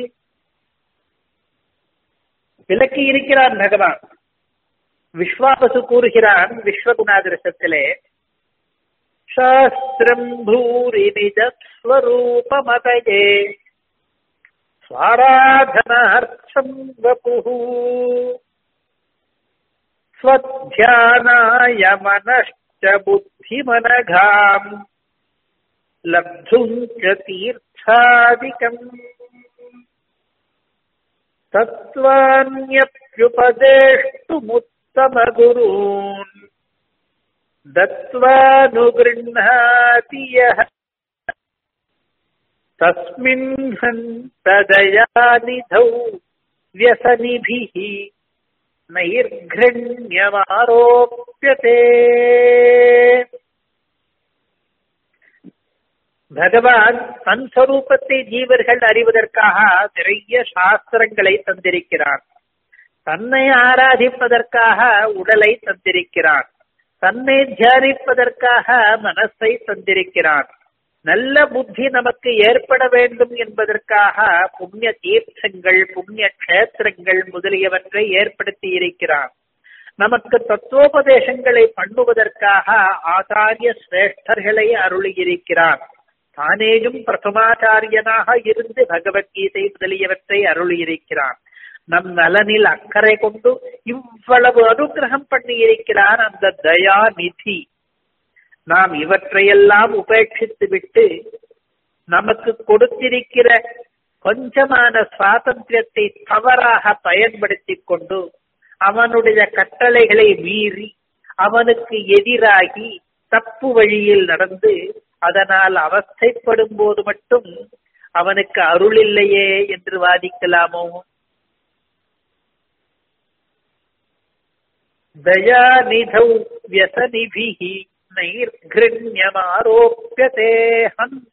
Speaker 1: விலக்கி இருக்கிறான் பகவான் விஸ்வாபசு கூறுகிறான் விஸ்வகுணாதிரசத்திலே சாஸ்திரம் பூரி நிஜஸ்வரூபமதயே स्वाराधनार्थम् वपुः स्वध्यानाय मनश्च बुद्धिमनघाम् लब्धुम् च तीर्थादिकम् तत्त्वान्यप्युपदेष्टुमुत्तमगुरून् दत्त्वानुगृह्णाति यः तस्मिन् हन्तदयानिधौ व्यसनिभिः नैर्घृण्यमारोप्यते பகவான் தன் சொரூபத்தை ஜீவர்கள் அறிவதற்காக நிறைய சாஸ்திரங்களை தந்திருக்கிறான் தன்னை ஆராதிப்பதற்காக உடலை தந்திருக்கிறான் தன்னை தியானிப்பதற்காக மனசை தந்திருக்கிறான் நல்ல புத்தி நமக்கு ஏற்பட வேண்டும் என்பதற்காக புண்ணிய தீர்த்தங்கள் புண்ணிய கஷேத்திரங்கள் முதலியவற்றை ஏற்படுத்தி இருக்கிறான் நமக்கு தத்துவோபதேசங்களை பண்ணுவதற்காக ஆச்சாரிய சிரேஷ்டர்களை அருளியிருக்கிறான் தானேயும் பிரதமாச்சாரியனாக இருந்து பகவத்கீதை முதலியவற்றை அருளியிருக்கிறான் நம் நலனில் அக்கறை கொண்டு இவ்வளவு அனுகிரகம் பண்ணி இருக்கிறான் அந்த தயா நிதி நாம் இவற்றையெல்லாம் உபேட்சித்து விட்டு நமக்கு கொடுத்திருக்கிற கொஞ்சமான சுவாதந்திரத்தை தவறாக பயன்படுத்தி கொண்டு அவனுடைய கட்டளைகளை மீறி அவனுக்கு எதிராகி தப்பு வழியில் நடந்து அதனால் அவஸ்தைப்படும் போது மட்டும் அவனுக்கு அருள் இல்லையே என்று வாதிக்கலாமோ தயாநிதௌ வியசனிபிஹி நைர்கிருண்யமாரோப்பியதே ஹந்த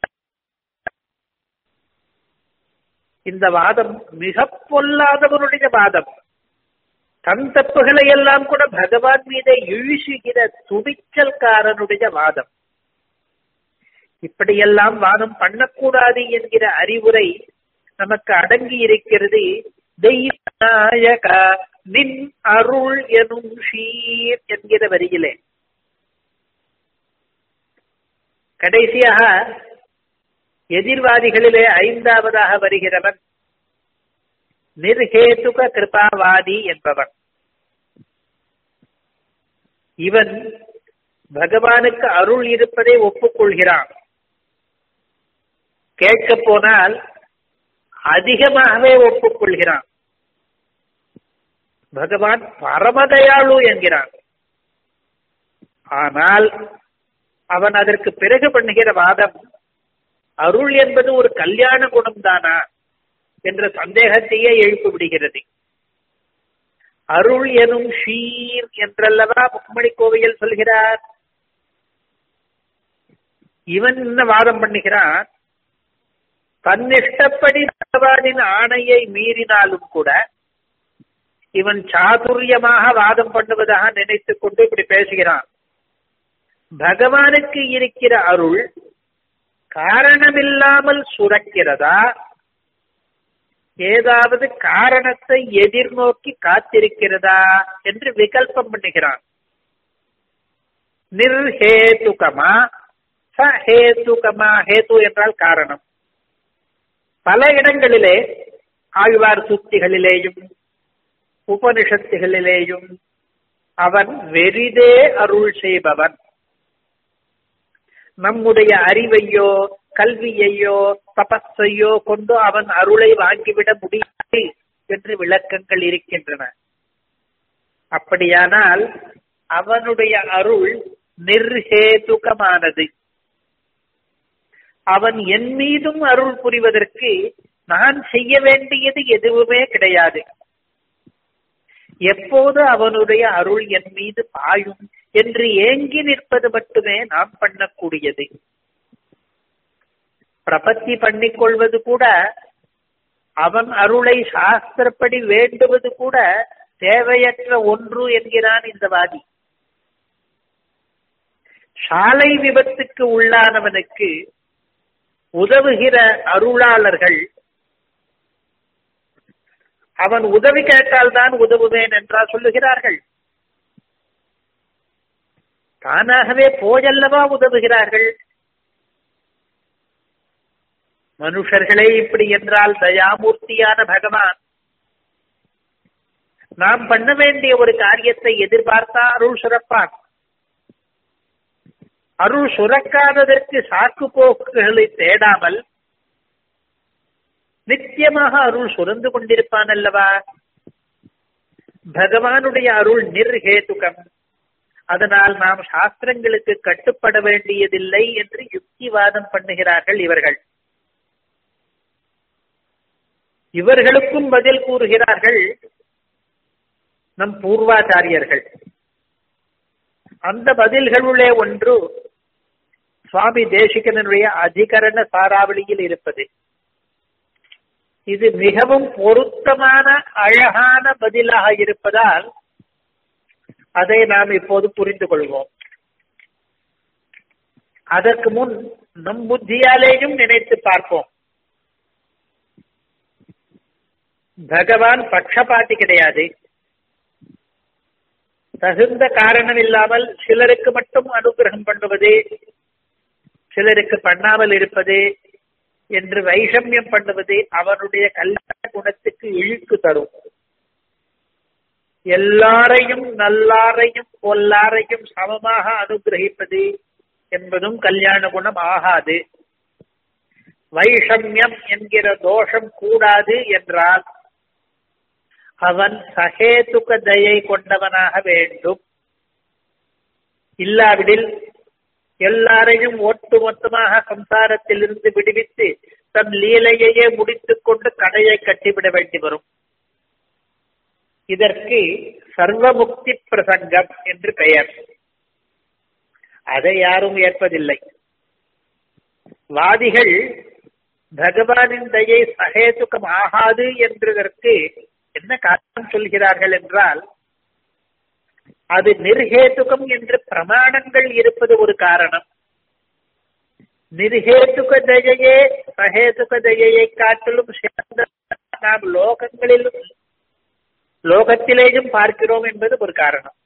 Speaker 1: இந்த வாதம் மிக பொல்லாதவனுடைய வாதம் தன் தப்புகளை எல்லாம் கூட பகவான் மீது இழிசுகிற துணிச்சல்காரனுடைய வாதம் இப்படியெல்லாம் வாதம் பண்ணக்கூடாது என்கிற அறிவுரை நமக்கு அடங்கி இருக்கிறது தெய்வநாயக நின் அருள் எனும் ஷீர் என்கிற வரியிலே கடைசியாக எதிர்வாதிகளிலே ஐந்தாவதாக வருகிறவன் நிர்ஹேதுக கிருபாவாதி என்பவன் இவன் பகவானுக்கு அருள் இருப்பதை ஒப்புக்கொள்கிறான் கேட்க போனால் அதிகமாகவே ஒப்புக்கொள்கிறான் பகவான் பரமதயாளு என்கிறான் ஆனால் அவன் அதற்கு பிறகு பண்ணுகிற வாதம் அருள் என்பது ஒரு கல்யாண குணம் தானா என்ற சந்தேகத்தையே எழுப்பி விடுகிறது அருள் எனும் ஷீர் என்றல்லவா முக்குமணி கோவையில் சொல்கிறார் இவன் என்ன வாதம் பண்ணுகிறான் தன்னிஷ்டப்படி பகவானின் ஆணையை மீறினாலும் கூட இவன் சாதுரியமாக வாதம் பண்ணுவதாக நினைத்துக் கொண்டு இப்படி பேசுகிறான் பகவானுக்கு இருக்கிற அருள் காரணமில்லாமல் சுரக்கிறதா ஏதாவது காரணத்தை எதிர்நோக்கி காத்திருக்கிறதா என்று விகல்பம் பண்ணுகிறான் நிர்ஹேதுகமா சஹேதுகமா ஹேது என்றால் காரணம் பல இடங்களிலே ஆழ்வார் சுத்திகளிலேயும் உபனிஷத்துகளிலேயும் அவன் வெறிதே அருள் செய்பவன் நம்முடைய அறிவையோ கல்வியையோ தபஸையோ கொண்டு அவன் அருளை வாங்கிவிட முடியாது என்று விளக்கங்கள் இருக்கின்றன அப்படியானால் அவனுடைய அருள் நிர்ஹேதுகமானது அவன் என் மீதும் அருள் புரிவதற்கு நான் செய்ய வேண்டியது எதுவுமே கிடையாது எப்போது அவனுடைய அருள் என் மீது பாயும் என்று ஏங்கி நிற்பது மட்டுமே நாம் பண்ணக்கூடியது பிரபத்தி பண்ணிக்கொள்வது கூட அவன் அருளை சாஸ்திரப்படி வேண்டுவது கூட தேவையற்ற ஒன்று என்கிறான் இந்த வாதி சாலை விபத்துக்கு உள்ளானவனுக்கு உதவுகிற அருளாளர்கள் அவன் உதவி கேட்டால் தான் உதவுவேன் என்றா சொல்லுகிறார்கள் தானாகவே போயல்லவா உதவுகிறார்கள் மனுஷர்களே இப்படி என்றால் தயாமூர்த்தியான பகவான் நாம் பண்ண வேண்டிய ஒரு காரியத்தை எதிர்பார்த்தா அருள் சுரப்பான் அருள் சுரக்காததற்கு சாக்கு போக்குகளை தேடாமல் நித்தியமாக அருள் சுரந்து கொண்டிருப்பான் அல்லவா பகவானுடைய அருள் நிர்ஹேதுகம் அதனால் நாம் சாஸ்திரங்களுக்கு கட்டுப்பட வேண்டியதில்லை என்று யுக்திவாதம் பண்ணுகிறார்கள் இவர்கள் இவர்களுக்கும் பதில் கூறுகிறார்கள் நம் பூர்வாச்சாரியர்கள் அந்த பதில்களுள்ளே ஒன்று சுவாமி தேசிகனுடைய அதிகரண சாராவளியில் இருப்பது இது மிகவும் பொருத்தமான அழகான பதிலாக இருப்பதால் அதை நாம் இப்போது புரிந்து கொள்வோம் அதற்கு முன் நம் புத்தியாலேயும் நினைத்து பார்ப்போம் பகவான் பட்சபாட்டி கிடையாது தகுந்த காரணம் இல்லாமல் சிலருக்கு மட்டும் அனுகிரகம் பண்ணுவது சிலருக்கு பண்ணாமல் இருப்பது என்று வைஷமியம் பண்ணுவது அவனுடைய கல்யாண குணத்துக்கு இழுக்கு தரும் எல்லாரையும் நல்லாரையும் பொல்லாரையும் சமமாக அனுகிரகிப்பது என்பதும் கல்யாண குணம் ஆகாது வைஷமியம் என்கிற தோஷம் கூடாது என்றால் அவன் சகேதுக தயை கொண்டவனாக வேண்டும் இல்லாவிடில் எல்லாரையும் ஒட்டு மொத்தமாக சம்சாரத்திலிருந்து விடுவித்து தன் லீலையையே முடித்துக் கொண்டு கடையை கட்டிவிட வேண்டி வரும் இதற்கு சர்வமுக்தி பிரசங்கம் என்று பெயர் அதை யாரும் ஏற்பதில்லை வாதிகள் பகவானின் தயை சகேதுக்கம் ஆகாது என்றதற்கு என்ன காரணம் சொல்கிறார்கள் என்றால் அது நிர்ஹேதுகம் என்று பிரமாணங்கள் இருப்பது ஒரு காரணம் நிர்ஹேதுக தயையே சகேதுக தயையை காட்டிலும் சிறந்த நாம் லோகங்களிலும் லோகத்திலேயும் பார்க்கிறோம் என்பது ஒரு காரணம்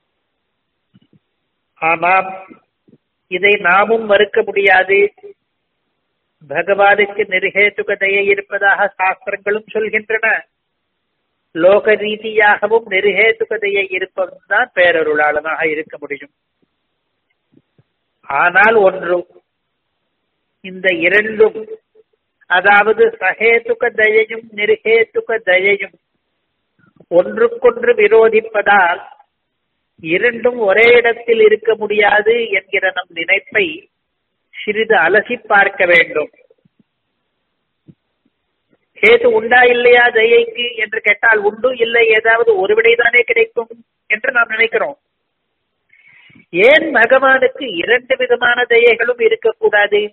Speaker 1: ஆமாம் இதை நாமும் மறுக்க முடியாது பகவானுக்கு நிர்ஹேதுக தயை இருப்பதாக சாஸ்திரங்களும் சொல்கின்றன லோக ரீதியாகவும் நிர்ஹேதுகதையை இருப்பவன் தான் பேரருளாளனாக இருக்க முடியும் ஆனால் ஒன்று இந்த இரண்டும் அதாவது சகேதுக தயையும் நிர்ஹேதுக தயையும் ஒன்றுக்கொன்று விரோதிப்பதால் இரண்டும் ஒரே இடத்தில் இருக்க முடியாது என்கிற நம் நினைப்பை சிறிது அலசி பார்க்க வேண்டும் கேது உண்டா இல்லையா தயைக்கு என்று கேட்டால் உண்டு இல்லை ஏதாவது ஒரு விடைதானே கிடைக்கும் என்று நாம் நினைக்கிறோம் ஏன் பகவானுக்கு இரண்டு விதமான தயைகளும் இருக்கக்கூடாது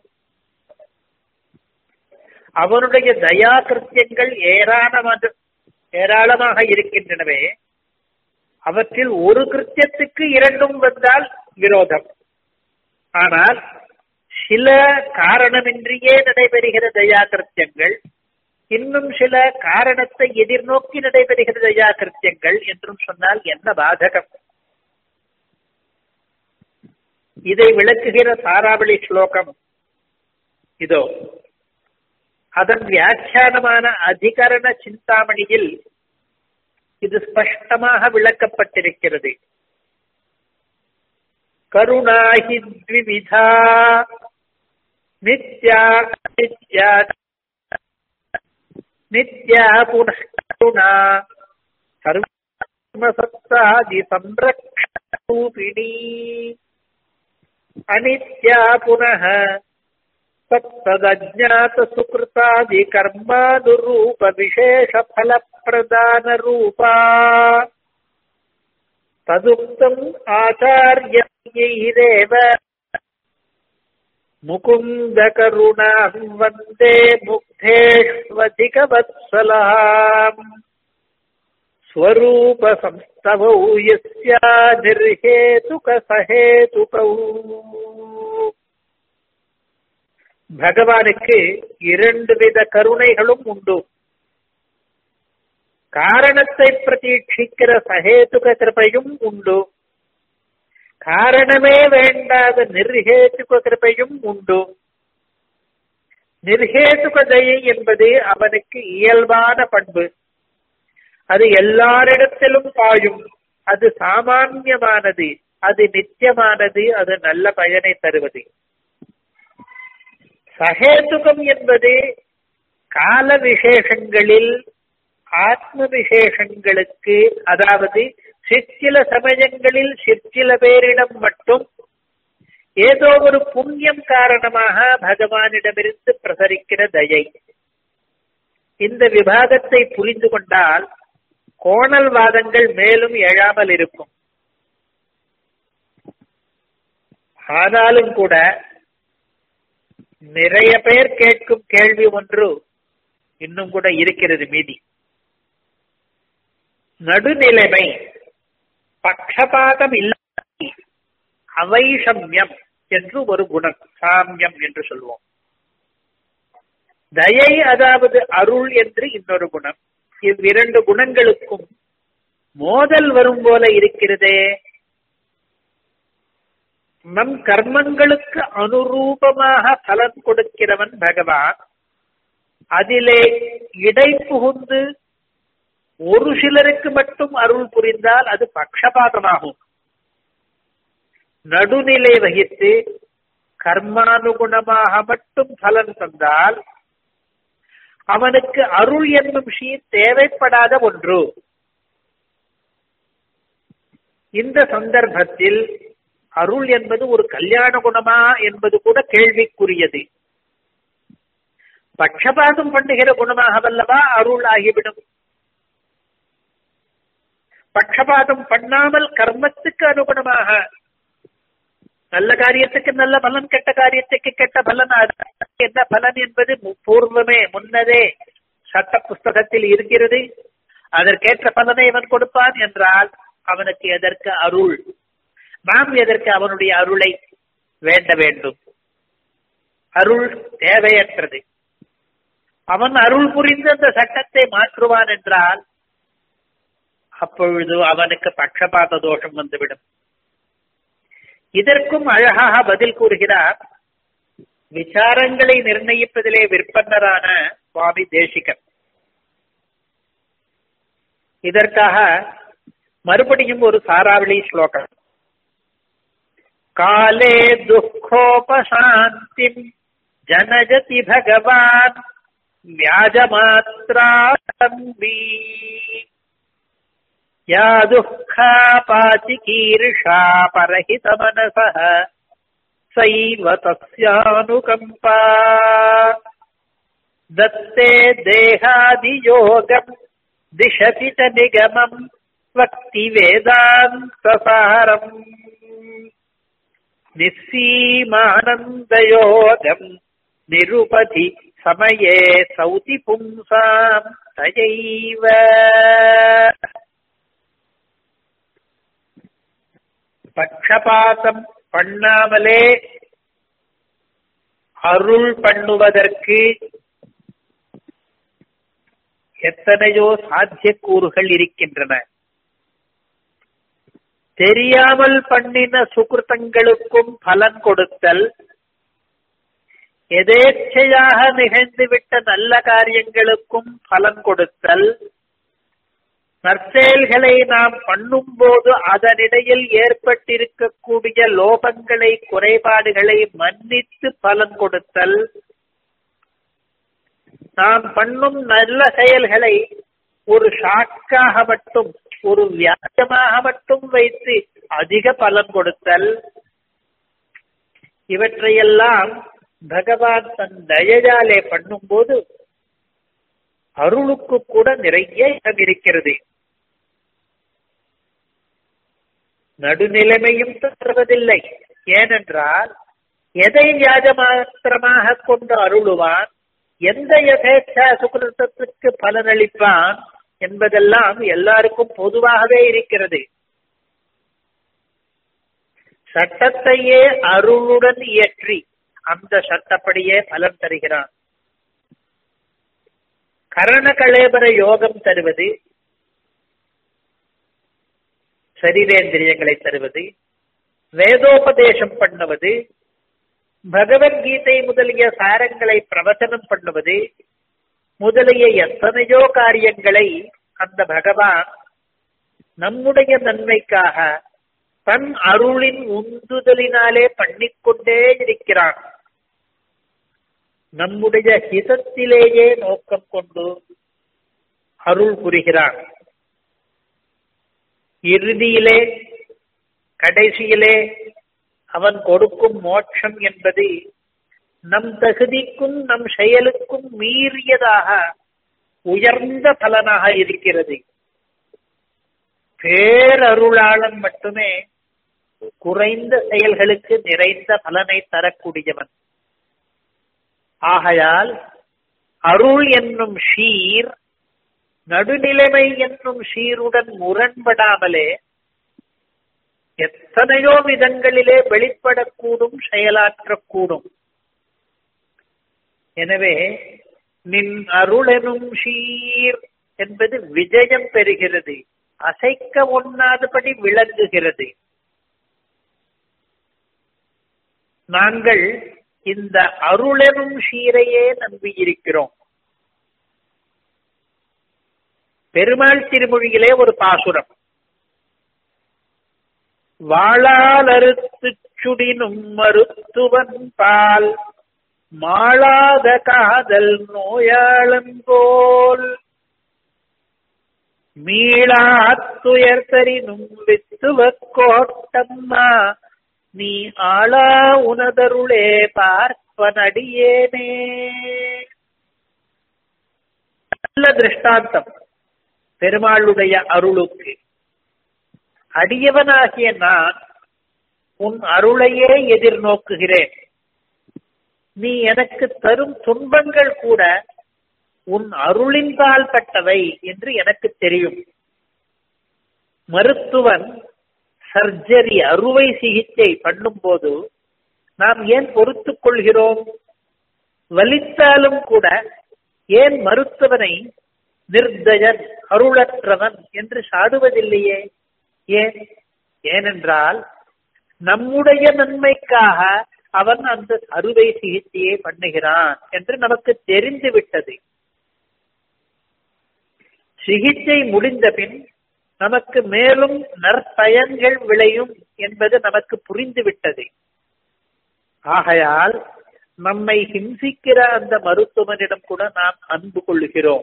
Speaker 1: அவனுடைய தயா கிருத்தியங்கள் ஏராளமாக ஏராளமாக இருக்கின்றனவே அவற்றில் ஒரு கிருத்தியத்துக்கு இரண்டும் வந்தால் விரோதம் ஆனால் சில காரணமின்றியே நடைபெறுகிற தயா கிருத்தியங்கள் இன்னும் சில காரணத்தை எதிர்நோக்கி நடைபெறுகிற தயா கிருத்தியங்கள் என்றும் சொன்னால் என்ன பாதகம் இதை விளக்குகிற தாராவளி ஸ்லோகம் இதோ அதன் வியாக்கியானமான அதிகரண சிந்தாமணியில் இது ஸ்பஷ்டமாக விளக்கப்பட்டிருக்கிறது கருணாஹி த்விவிதா நித்யா நித்யா நித்யா புனः கருணா சர்வசத்தாதி சம்ரக்ஷூபிணி அனித்யா புனः तत्तदज्ञात सुकृतादि कर्मानुरूप विशेष फल प्रदान रूपा तदुक्तम् आचार्यैरेव मुकुन्द करुणां वन्दे मुग्धेष्वधिकवत्सलाम् स्वरूप संस्तवौ यस्या निर्हेतुक सहेतुकौ பகவானுக்கு இரண்டு வித கருணைகளும் உண்டு காரணத்தை பிரதீட்சிக்கிற சகேதுக கிருபையும் உண்டு காரணமே வேண்டாத நிர்ஹேதுக கிருபையும் உண்டு நிர்ஹேதுக தயை என்பது அவனுக்கு இயல்பான பண்பு அது எல்லாரிடத்திலும் பாயும் அது சாமான்யமானது அது நித்தியமானது அது நல்ல பயனை தருவது சகேதுகம் என்பது கால விசேஷங்களில் ஆத்ம விசேஷங்களுக்கு அதாவது சிற்சில சமயங்களில் சிற்சில பேரிடம் மட்டும் ஏதோ ஒரு புண்ணியம் காரணமாக பகவானிடமிருந்து பிரசரிக்கிற தயை இந்த விவாதத்தை புரிந்து கொண்டால் கோணல் வாதங்கள் மேலும் எழாமல் இருக்கும் ஆனாலும் கூட நிறைய பேர் கேட்கும் கேள்வி ஒன்று இன்னும் கூட இருக்கிறது மீதி நடுநிலைமை பக்ஷபாதம் இல்லாத அவைஷமியம் என்று ஒரு குணம் சாமியம் என்று சொல்வோம் தயை அதாவது அருள் என்று இன்னொரு குணம் இவ்விரண்டு குணங்களுக்கும் மோதல் வரும் போல இருக்கிறதே நம் கர்மங்களுக்கு அனுரூபமாக பலன் கொடுக்கிறவன் பகவான் அதிலே இடை புகுந்து ஒரு சிலருக்கு மட்டும் அருள் புரிந்தால் அது பக்ஷபாதமாகும் நடுநிலை வகித்து கர்மானுகுணமாக மட்டும் பலன் தந்தால் அவனுக்கு அருள் என்னும் ஷீர் தேவைப்படாத ஒன்று இந்த சந்தர்ப்பத்தில் அருள் என்பது ஒரு கல்யாண குணமா என்பது கூட கேள்விக்குரியது பட்சபாதம் பண்ணுகிற குணமாகவல்லவா அருள் ஆகிவிடும் பட்சபாதம் பண்ணாமல் கர்மத்துக்கு அனுகுணமாக நல்ல காரியத்துக்கு நல்ல பலன் கெட்ட காரியத்துக்கு கெட்ட பலன் என்ன பலன் என்பது பூர்வமே முன்னதே சட்ட புஸ்தகத்தில் இருக்கிறது அதற்கேற்ற பலனை அவன் கொடுப்பான் என்றால் அவனுக்கு எதற்கு அருள் நாம் எதற்கு அவனுடைய அருளை வேண்ட வேண்டும் அருள் தேவையற்றது அவன் அருள் புரிந்து அந்த சட்டத்தை மாற்றுவான் என்றால் அப்பொழுது அவனுக்கு பட்சபாத தோஷம் வந்துவிடும் இதற்கும் அழகாக பதில் கூறுகிறார் விசாரங்களை நிர்ணயிப்பதிலே விற்பனரான சுவாமி தேசிகன் இதற்காக மறுபடியும் ஒரு சாராவளி ஸ்லோகம் காலே துக்கோபசாந்தி ஜனஜதி பகவான் व्याजमात्राम्बी या दुःखापाचिकीर्षा परहितमनसः सैव तस्यानुकम्पा दत्ते देहादियोगम् दिशति च निगमम् वक्ति वेदान्तसारम् निस्सीमानन्दयोगम् निरुपधि समये सौति पुंसाम् तयैव பட்சபாதம் பண்ணாமலே அருள் பண்ணுவதற்கு எத்தனையோ சாத்தியக்கூறுகள் இருக்கின்றன தெரியாமல் பண்ணின சுகிருத்தங்களுக்கும் பலன் கொடுத்தல் எதேச்சையாக நிகழ்ந்துவிட்ட நல்ல காரியங்களுக்கும் பலன் கொடுத்தல் நற்செயல்களை நாம் பண்ணும்போது அதனிடையில் ஏற்பட்டிருக்கக்கூடிய லோபங்களை குறைபாடுகளை மன்னித்து பலன் கொடுத்தல் நாம் பண்ணும் நல்ல செயல்களை ஒரு ஷாக்காக மட்டும் ஒரு வியாஜமாக மட்டும் வைத்து அதிக பலன் கொடுத்தல் இவற்றையெல்லாம் பகவான் தன் தயையாலே பண்ணும்போது அருளுக்கு கூட நிறைய இடம் இருக்கிறது நடுநிலைமையும் தருவதில்லை ஏனென்றால் எதை வியாஜமாத்திரமாக கொண்டு அருளுவான் எந்த யதேச்சா சுகிருத்தத்துக்கு பலனளிப்பான் என்பதெல்லாம் எல்லாருக்கும் பொதுவாகவே இருக்கிறது சட்டத்தையே அருளுடன் இயற்றி அந்த சட்டப்படியே பலன் தருகிறான் கரண கலேபர யோகம் தருவது சரீரேந்திரியங்களை தருவது வேதோபதேசம் பண்ணுவது பகவத்கீதை முதலிய சாரங்களை பிரவச்சனம் பண்ணுவது முதலிய எத்தனையோ காரியங்களை அந்த பகவான் நம்முடைய நன்மைக்காக தன் அருளின் உந்துதலினாலே பண்ணிக்கொண்டே இருக்கிறான் நம்முடைய ஹிதத்திலேயே நோக்கம் கொண்டு அருள் புரிகிறான் இறுதியிலே கடைசியிலே அவன் கொடுக்கும் மோட்சம் என்பது நம் தகுதிக்கும் நம் செயலுக்கும் மீறியதாக உயர்ந்த பலனாக இருக்கிறது பேரருளாளன் மட்டுமே குறைந்த செயல்களுக்கு நிறைந்த பலனை தரக்கூடியவன் ஆகையால் அருள் என்னும் ஷீர் நடுநிலைமை என்னும் ஷீருடன் முரண்படாமலே எத்தனையோ விதங்களிலே வெளிப்படக்கூடும் செயலாற்றக்கூடும் எனவே நின் அருளெனும் ஷீர் என்பது விஜயம் பெறுகிறது அசைக்க ஒண்ணாதபடி விளங்குகிறது நாங்கள் இந்த அருளெனும் ஷீரையே நம்பியிருக்கிறோம் பெருமாள் திருமொழியிலே ஒரு பாசுரம் வாழால் அறுத்து சுடினும் மருத்துவன் பால் மாளாத காதல் நோயாளன் போல் மீளாத்துயர் தரினும் வித்துவ கோட்டம்மா நீ ஆளா உனதருளே பார்ப்பனடியேனே நல்ல திருஷ்டாந்தம் பெருமாளுடைய அருளுக்கு அடியவனாகிய நான் உன் அருளையே எதிர்நோக்குகிறேன் நீ எனக்கு தரும் துன்பங்கள் கூட உன் அருளின்பால் பட்டவை என்று எனக்கு தெரியும் மருத்துவன் சர்ஜரி அறுவை சிகிச்சை பண்ணும்போது நாம் ஏன் பொறுத்துக் கொள்கிறோம் வலித்தாலும் கூட ஏன் மருத்துவனை நிர்தயன் அருளற்றவன் என்று சாடுவதில்லையே ஏன் ஏனென்றால் நம்முடைய நன்மைக்காக அவன் அந்த அறுவை சிகிச்சையை பண்ணுகிறான் என்று நமக்கு தெரிந்து விட்டது சிகிச்சை முடிந்த பின் நமக்கு மேலும் நற்பயன்கள் விளையும் என்பது நமக்கு புரிந்து விட்டது ஆகையால் நம்மை ஹிம்சிக்கிற அந்த மருத்துவனிடம் கூட நாம் அன்பு கொள்ளுகிறோம்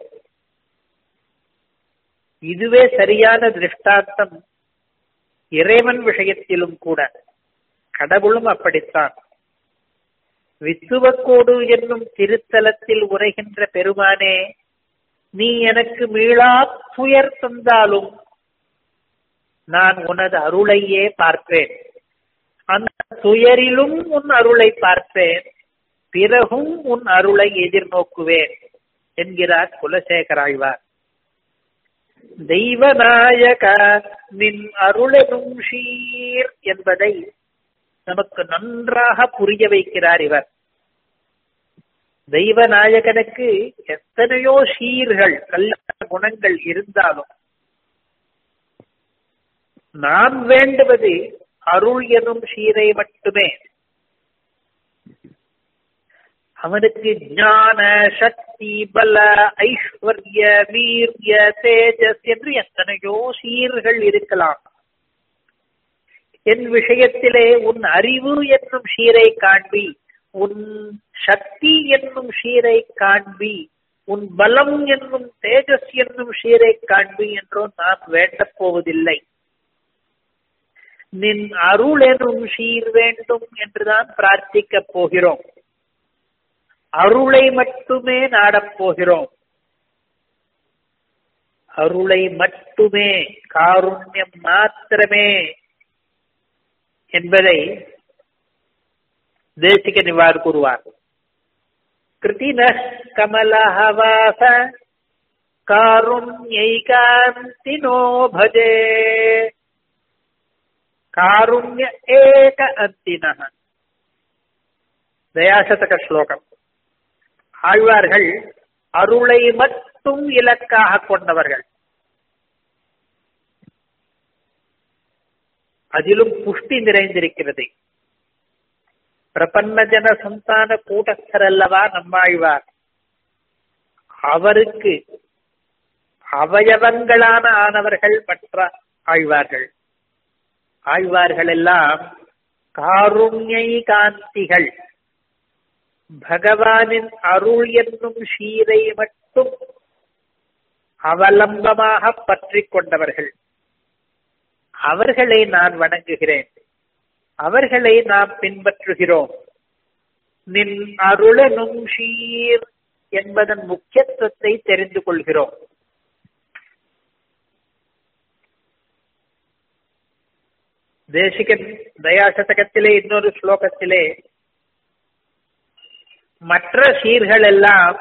Speaker 1: இதுவே சரியான திருஷ்டாந்தம் இறைவன் விஷயத்திலும் கூட கடவுளும் அப்படித்தான் வித்துவக்கோடு என்னும் திருத்தலத்தில் உரைகின்ற பெருமானே நீ எனக்கு மீளா துயர் தந்தாலும் நான் உனது அருளையே பார்ப்பேன் அந்த துயரிலும் உன் அருளை பார்ப்பேன் பிறகும் உன் அருளை எதிர்நோக்குவேன் என்கிறார் குலசேகராழ்வார் தெய்வநாயக நின் அருளெனும் ஷீர் என்பதை நமக்கு நன்றாக புரிய வைக்கிறார் இவர் தெய்வநாயகனுக்கு எத்தனையோ ஷீர்கள் கல்யாண குணங்கள் இருந்தாலும் நாம் வேண்டுவது அருள் எனும் ஷீரை மட்டுமே அவனுக்கு ஞான சக்தி பல ஐஸ்வர்ய வீரிய தேஜஸ் என்று எத்தனையோ சீர்கள் இருக்கலாம் என் விஷயத்திலே உன் அறிவு என்னும் ஷீரை காண்பி உன் சக்தி என்னும் ஷீரை காண்பி உன் பலம் என்னும் தேஜஸ் என்னும் ஷீரை காண்பி என்றோ நாம் வேண்டப் போவதில்லை நின் அருள் எனும் ஷீர் வேண்டும் என்றுதான் பிரார்த்திக்கப் போகிறோம் அருளை மட்டுமே நாடப் போகிறோம் அருளை மட்டுமே காருண்யம் மாத்திரமே என்பதை தேசிக நிவார் கூறுவார் கிருதின கமலஹவாச காருண்யைகாந்தினோ பஜே காருண்ய ஏக அந்தின தயாசதக ஸ்லோகம் ஆழ்வார்கள் அருளை மட்டும் இலக்காக கொண்டவர்கள் அதிலும் புஷ்டி நிறைந்திருக்கிறது பிரபன்ன ஜன சந்தான கூட்டஸ்தர் அல்லவா நம்மாழ்வார் அவருக்கு அவயவங்களான ஆனவர்கள் மற்ற ஆழ்வார்கள் ஆழ்வார்கள் எல்லாம் காருண்யை காந்திகள் பகவானின் அருள் என்னும் ஷீரை மட்டும் அவலம்பமாக பற்றி கொண்டவர்கள் அவர்களை நான் வணங்குகிறேன் அவர்களை நாம் பின்பற்றுகிறோம் நின் அருளனும் ஷீர் என்பதன் முக்கியத்துவத்தை தெரிந்து கொள்கிறோம் தேசிகன் தயாசதகத்திலே இன்னொரு ஸ்லோகத்திலே மற்ற சீர்கள் எல்லாம்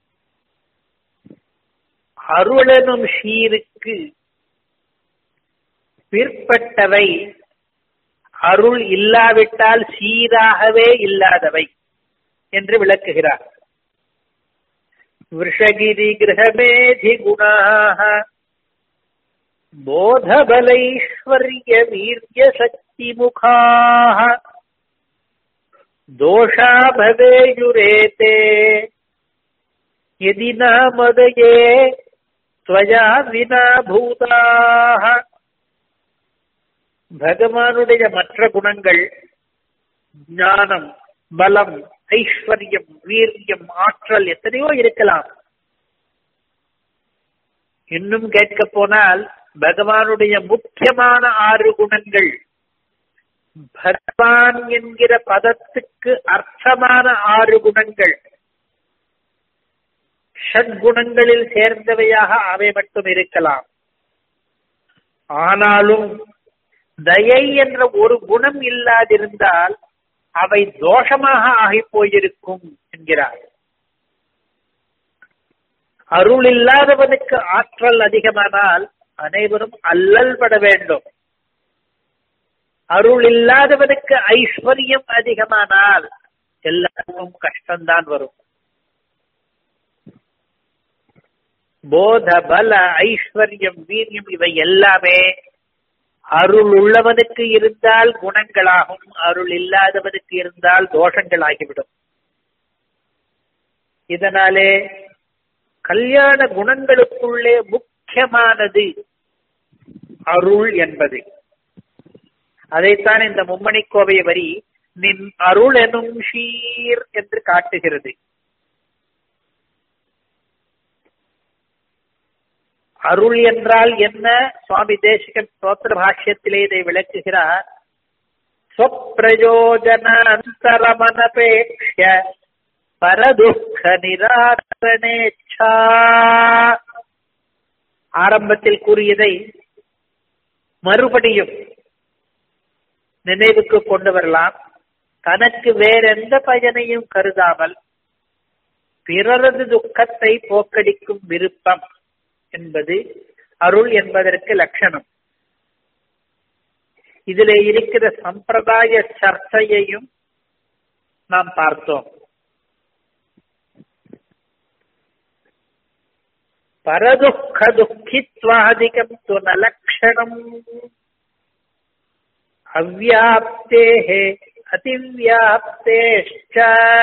Speaker 1: அருளனும் ஷீருக்கு பிற்பட்டவை அருள் இல்லாவிட்டால் சீராகவே இல்லாதவை என்று விளக்குகிறார் விஷகிரி கிரகமேதி குணாக போதபலைஸ்வர்ய வீரிய சக்தி முகாக दोषा भवेयुरेते यदि न मदये त्वया विना பூதாக பகவானுடைய மற்ற குணங்கள் ஞானம் பலம் ஐஸ்வர்யம் வீரியம் ஆற்றல் எத்தனையோ இருக்கலாம் இன்னும் கேட்க போனால் பகவானுடைய முக்கியமான ஆறு குணங்கள் பகவான் என்கிற பதத்துக்கு அர்த்தமான ஆறு குணங்கள் ஷட்குணங்களில் சேர்ந்தவையாக அவை மட்டும் இருக்கலாம் ஆனாலும் தயை என்ற ஒரு குணம் இல்லாதிருந்தால் அவை தோஷமாக ஆகி போயிருக்கும் என்கிறார் அருள் இல்லாதவனுக்கு ஆற்றல் அதிகமானால் அனைவரும் அல்லல் பட வேண்டும் அருள் இல்லாதவனுக்கு ஐஸ்வர்யம் அதிகமானால் எல்லாருக்கும் கஷ்டம்தான் வரும் போத பல ஐஸ்வர்யம் வீரியம் இவை எல்லாமே அருள் உள்ளவனுக்கு இருந்தால் குணங்களாகும் அருள் இல்லாதவனுக்கு இருந்தால் தோஷங்களாகிவிடும் இதனாலே கல்யாண குணங்களுக்குள்ளே முக்கியமானது அருள் என்பது அதைத்தான் இந்த மும்மணி கோவை வரி நின் அருள் எனும் ஷீர் என்று காட்டுகிறது அருள் என்றால் என்ன சுவாமி தேசிகன் ஸ்தோத்திர பாஷ்யத்திலே இதை விளக்குகிறார் ஸ்வப்பிரயோஜன அந்தரமனபேக்ஷ பரதுக்க நிராகரணேச்சா ஆரம்பத்தில் கூறியதை மறுபடியும் நினைவுக்கு கொண்டு வரலாம் தனக்கு வேறெந்த பயனையும் கருதாமல் பிறரது துக்கத்தை போக்கடிக்கும் விருப்பம் என்பது அருள் என்பதற்கு லட்சணம் இதிலே இருக்கிற சம்பிரதாய சர்ச்சையையும் நாம் பார்த்தோம் பரதுக்க துக்கித்வாதிகம் துணலக்ஷணம் அவ்வியாப்தேஹே அதிவியாப்தேஷ்ட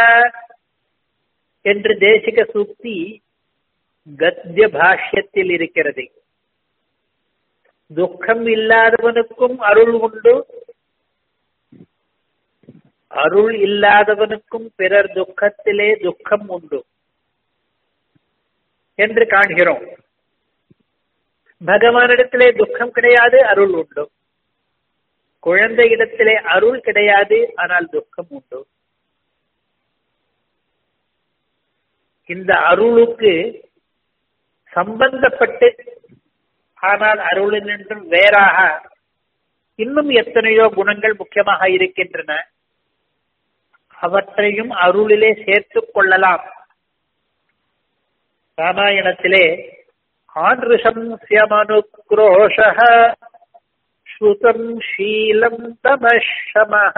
Speaker 1: என்று தேசிக சூக்தி கத்திய பாஷ்யத்தில் இருக்கிறது துக்கம் இல்லாதவனுக்கும் அருள் உண்டு அருள் இல்லாதவனுக்கும் பிறர் துக்கத்திலே துக்கம் உண்டு என்று காண்கிறோம் பகவானிடத்திலே துக்கம் கிடையாது அருள் உண்டு குழந்தை இடத்திலே அருள் கிடையாது ஆனால் துக்கம் உண்டு இந்த அருளுக்கு சம்பந்தப்பட்டு ஆனால் அருளினின்றும் வேறாக இன்னும் எத்தனையோ குணங்கள் முக்கியமாக இருக்கின்றன அவற்றையும் அருளிலே சேர்த்துக் கொள்ளலாம் ராமாயணத்திலே ஆன்ருஷம்சியமனுக்ரோஷ ஸ்ருதம் ஷீலம் தமஷமஹ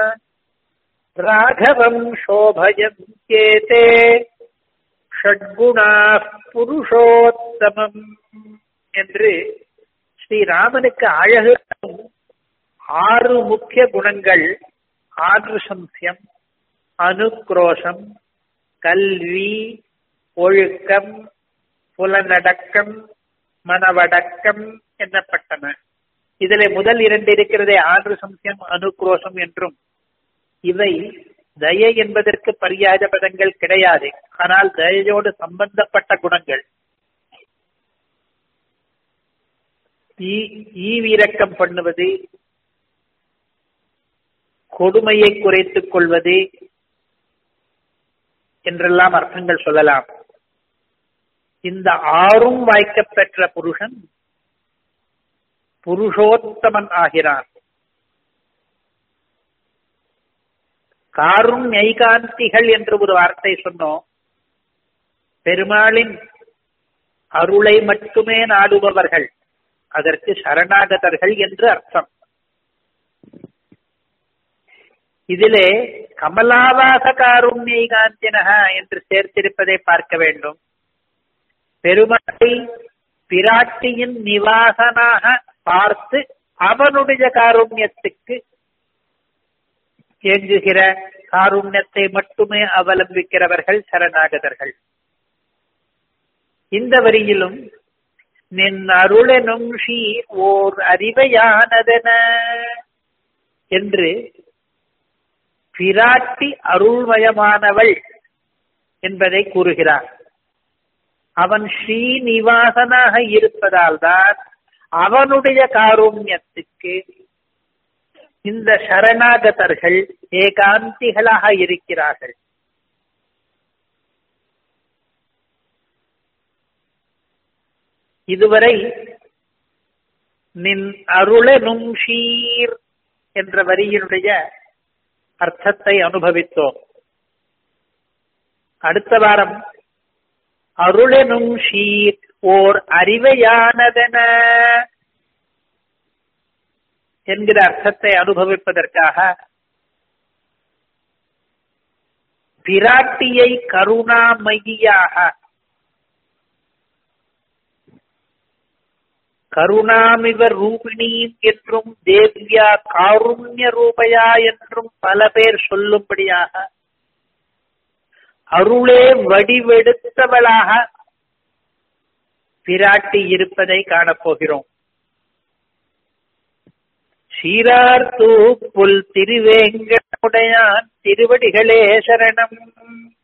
Speaker 1: ராகவம் சோபயந்தேதே ஷட்குணா புருஷோத்தமம் என்று ஸ்ரீராமனுக்கு அழகு ஆறு முக்கிய குணங்கள் ஆதிருசம்சியம் அனுக்ரோஷம் கல்வி ஒழுக்கம் புலனடக்கம் மனவடக்கம் என்னப்பட்டன இதிலே முதல் இரண்டு இருக்கிறதே ஆறு சம்சியம் அனுக்ரோஷம் என்றும் இவை தயை என்பதற்கு பரியாத பதங்கள் கிடையாது ஆனால் தயையோடு சம்பந்தப்பட்ட குணங்கள் ஈவிரக்கம் பண்ணுவது கொடுமையை குறைத்துக் கொள்வது என்றெல்லாம் அர்த்தங்கள் சொல்லலாம் இந்த ஆறும் வாய்க்கப் பெற்ற புருஷன் புருஷோத்தமன் ஆகிறான் காரும் நெய்காந்திகள் என்று ஒரு வார்த்தை சொன்னோம் பெருமாளின் அருளை மட்டுமே நாடுபவர்கள் அதற்கு சரணாகதர்கள் என்று அர்த்தம் இதிலே கமலாவாச காருண்யை காந்தினக என்று சேர்த்திருப்பதை பார்க்க வேண்டும் பெருமாளை பிராட்டியின் நிவாசனாக பார்த்து அவனுடைய காருண்யத்துக்கு இயங்குகிற காருண்யத்தை மட்டுமே அவலம்பிக்கிறவர்கள் சரணாகதர்கள் இந்த வரியிலும் நின் அருளெனும் ஷீ ஓர் அறிவையானதென என்று பிராட்டி அருள்மயமானவள் என்பதை கூறுகிறார் அவன் ஸ்ரீனிவாசனாக இருப்பதால் தான் அவனுடைய காருண்யத்துக்கு இந்த சரணாகதர்கள் ஏகாந்திகளாக இருக்கிறார்கள் இதுவரை நின் அருளெனும் ஷீர் என்ற வரியினுடைய அர்த்தத்தை அனுபவித்தோம் அடுத்த வாரம் அருளெனும் ஷீர் ஓர் அறிவையானதென என்கிற அர்த்தத்தை அனுபவிப்பதற்காக பிராட்டியை கருணாமயியாக கருணாமிவ ரூபிணீம் என்றும் தேவ்யா காருண்ய ரூபயா என்றும் பல பேர் சொல்லும்படியாக அருளே வடிவெடுத்தவளாக பிராட்டி இருப்பதை காணப்போகிறோம் சீரார் புல் திருவேங்க உடையான் திருவடிகளே சரணம்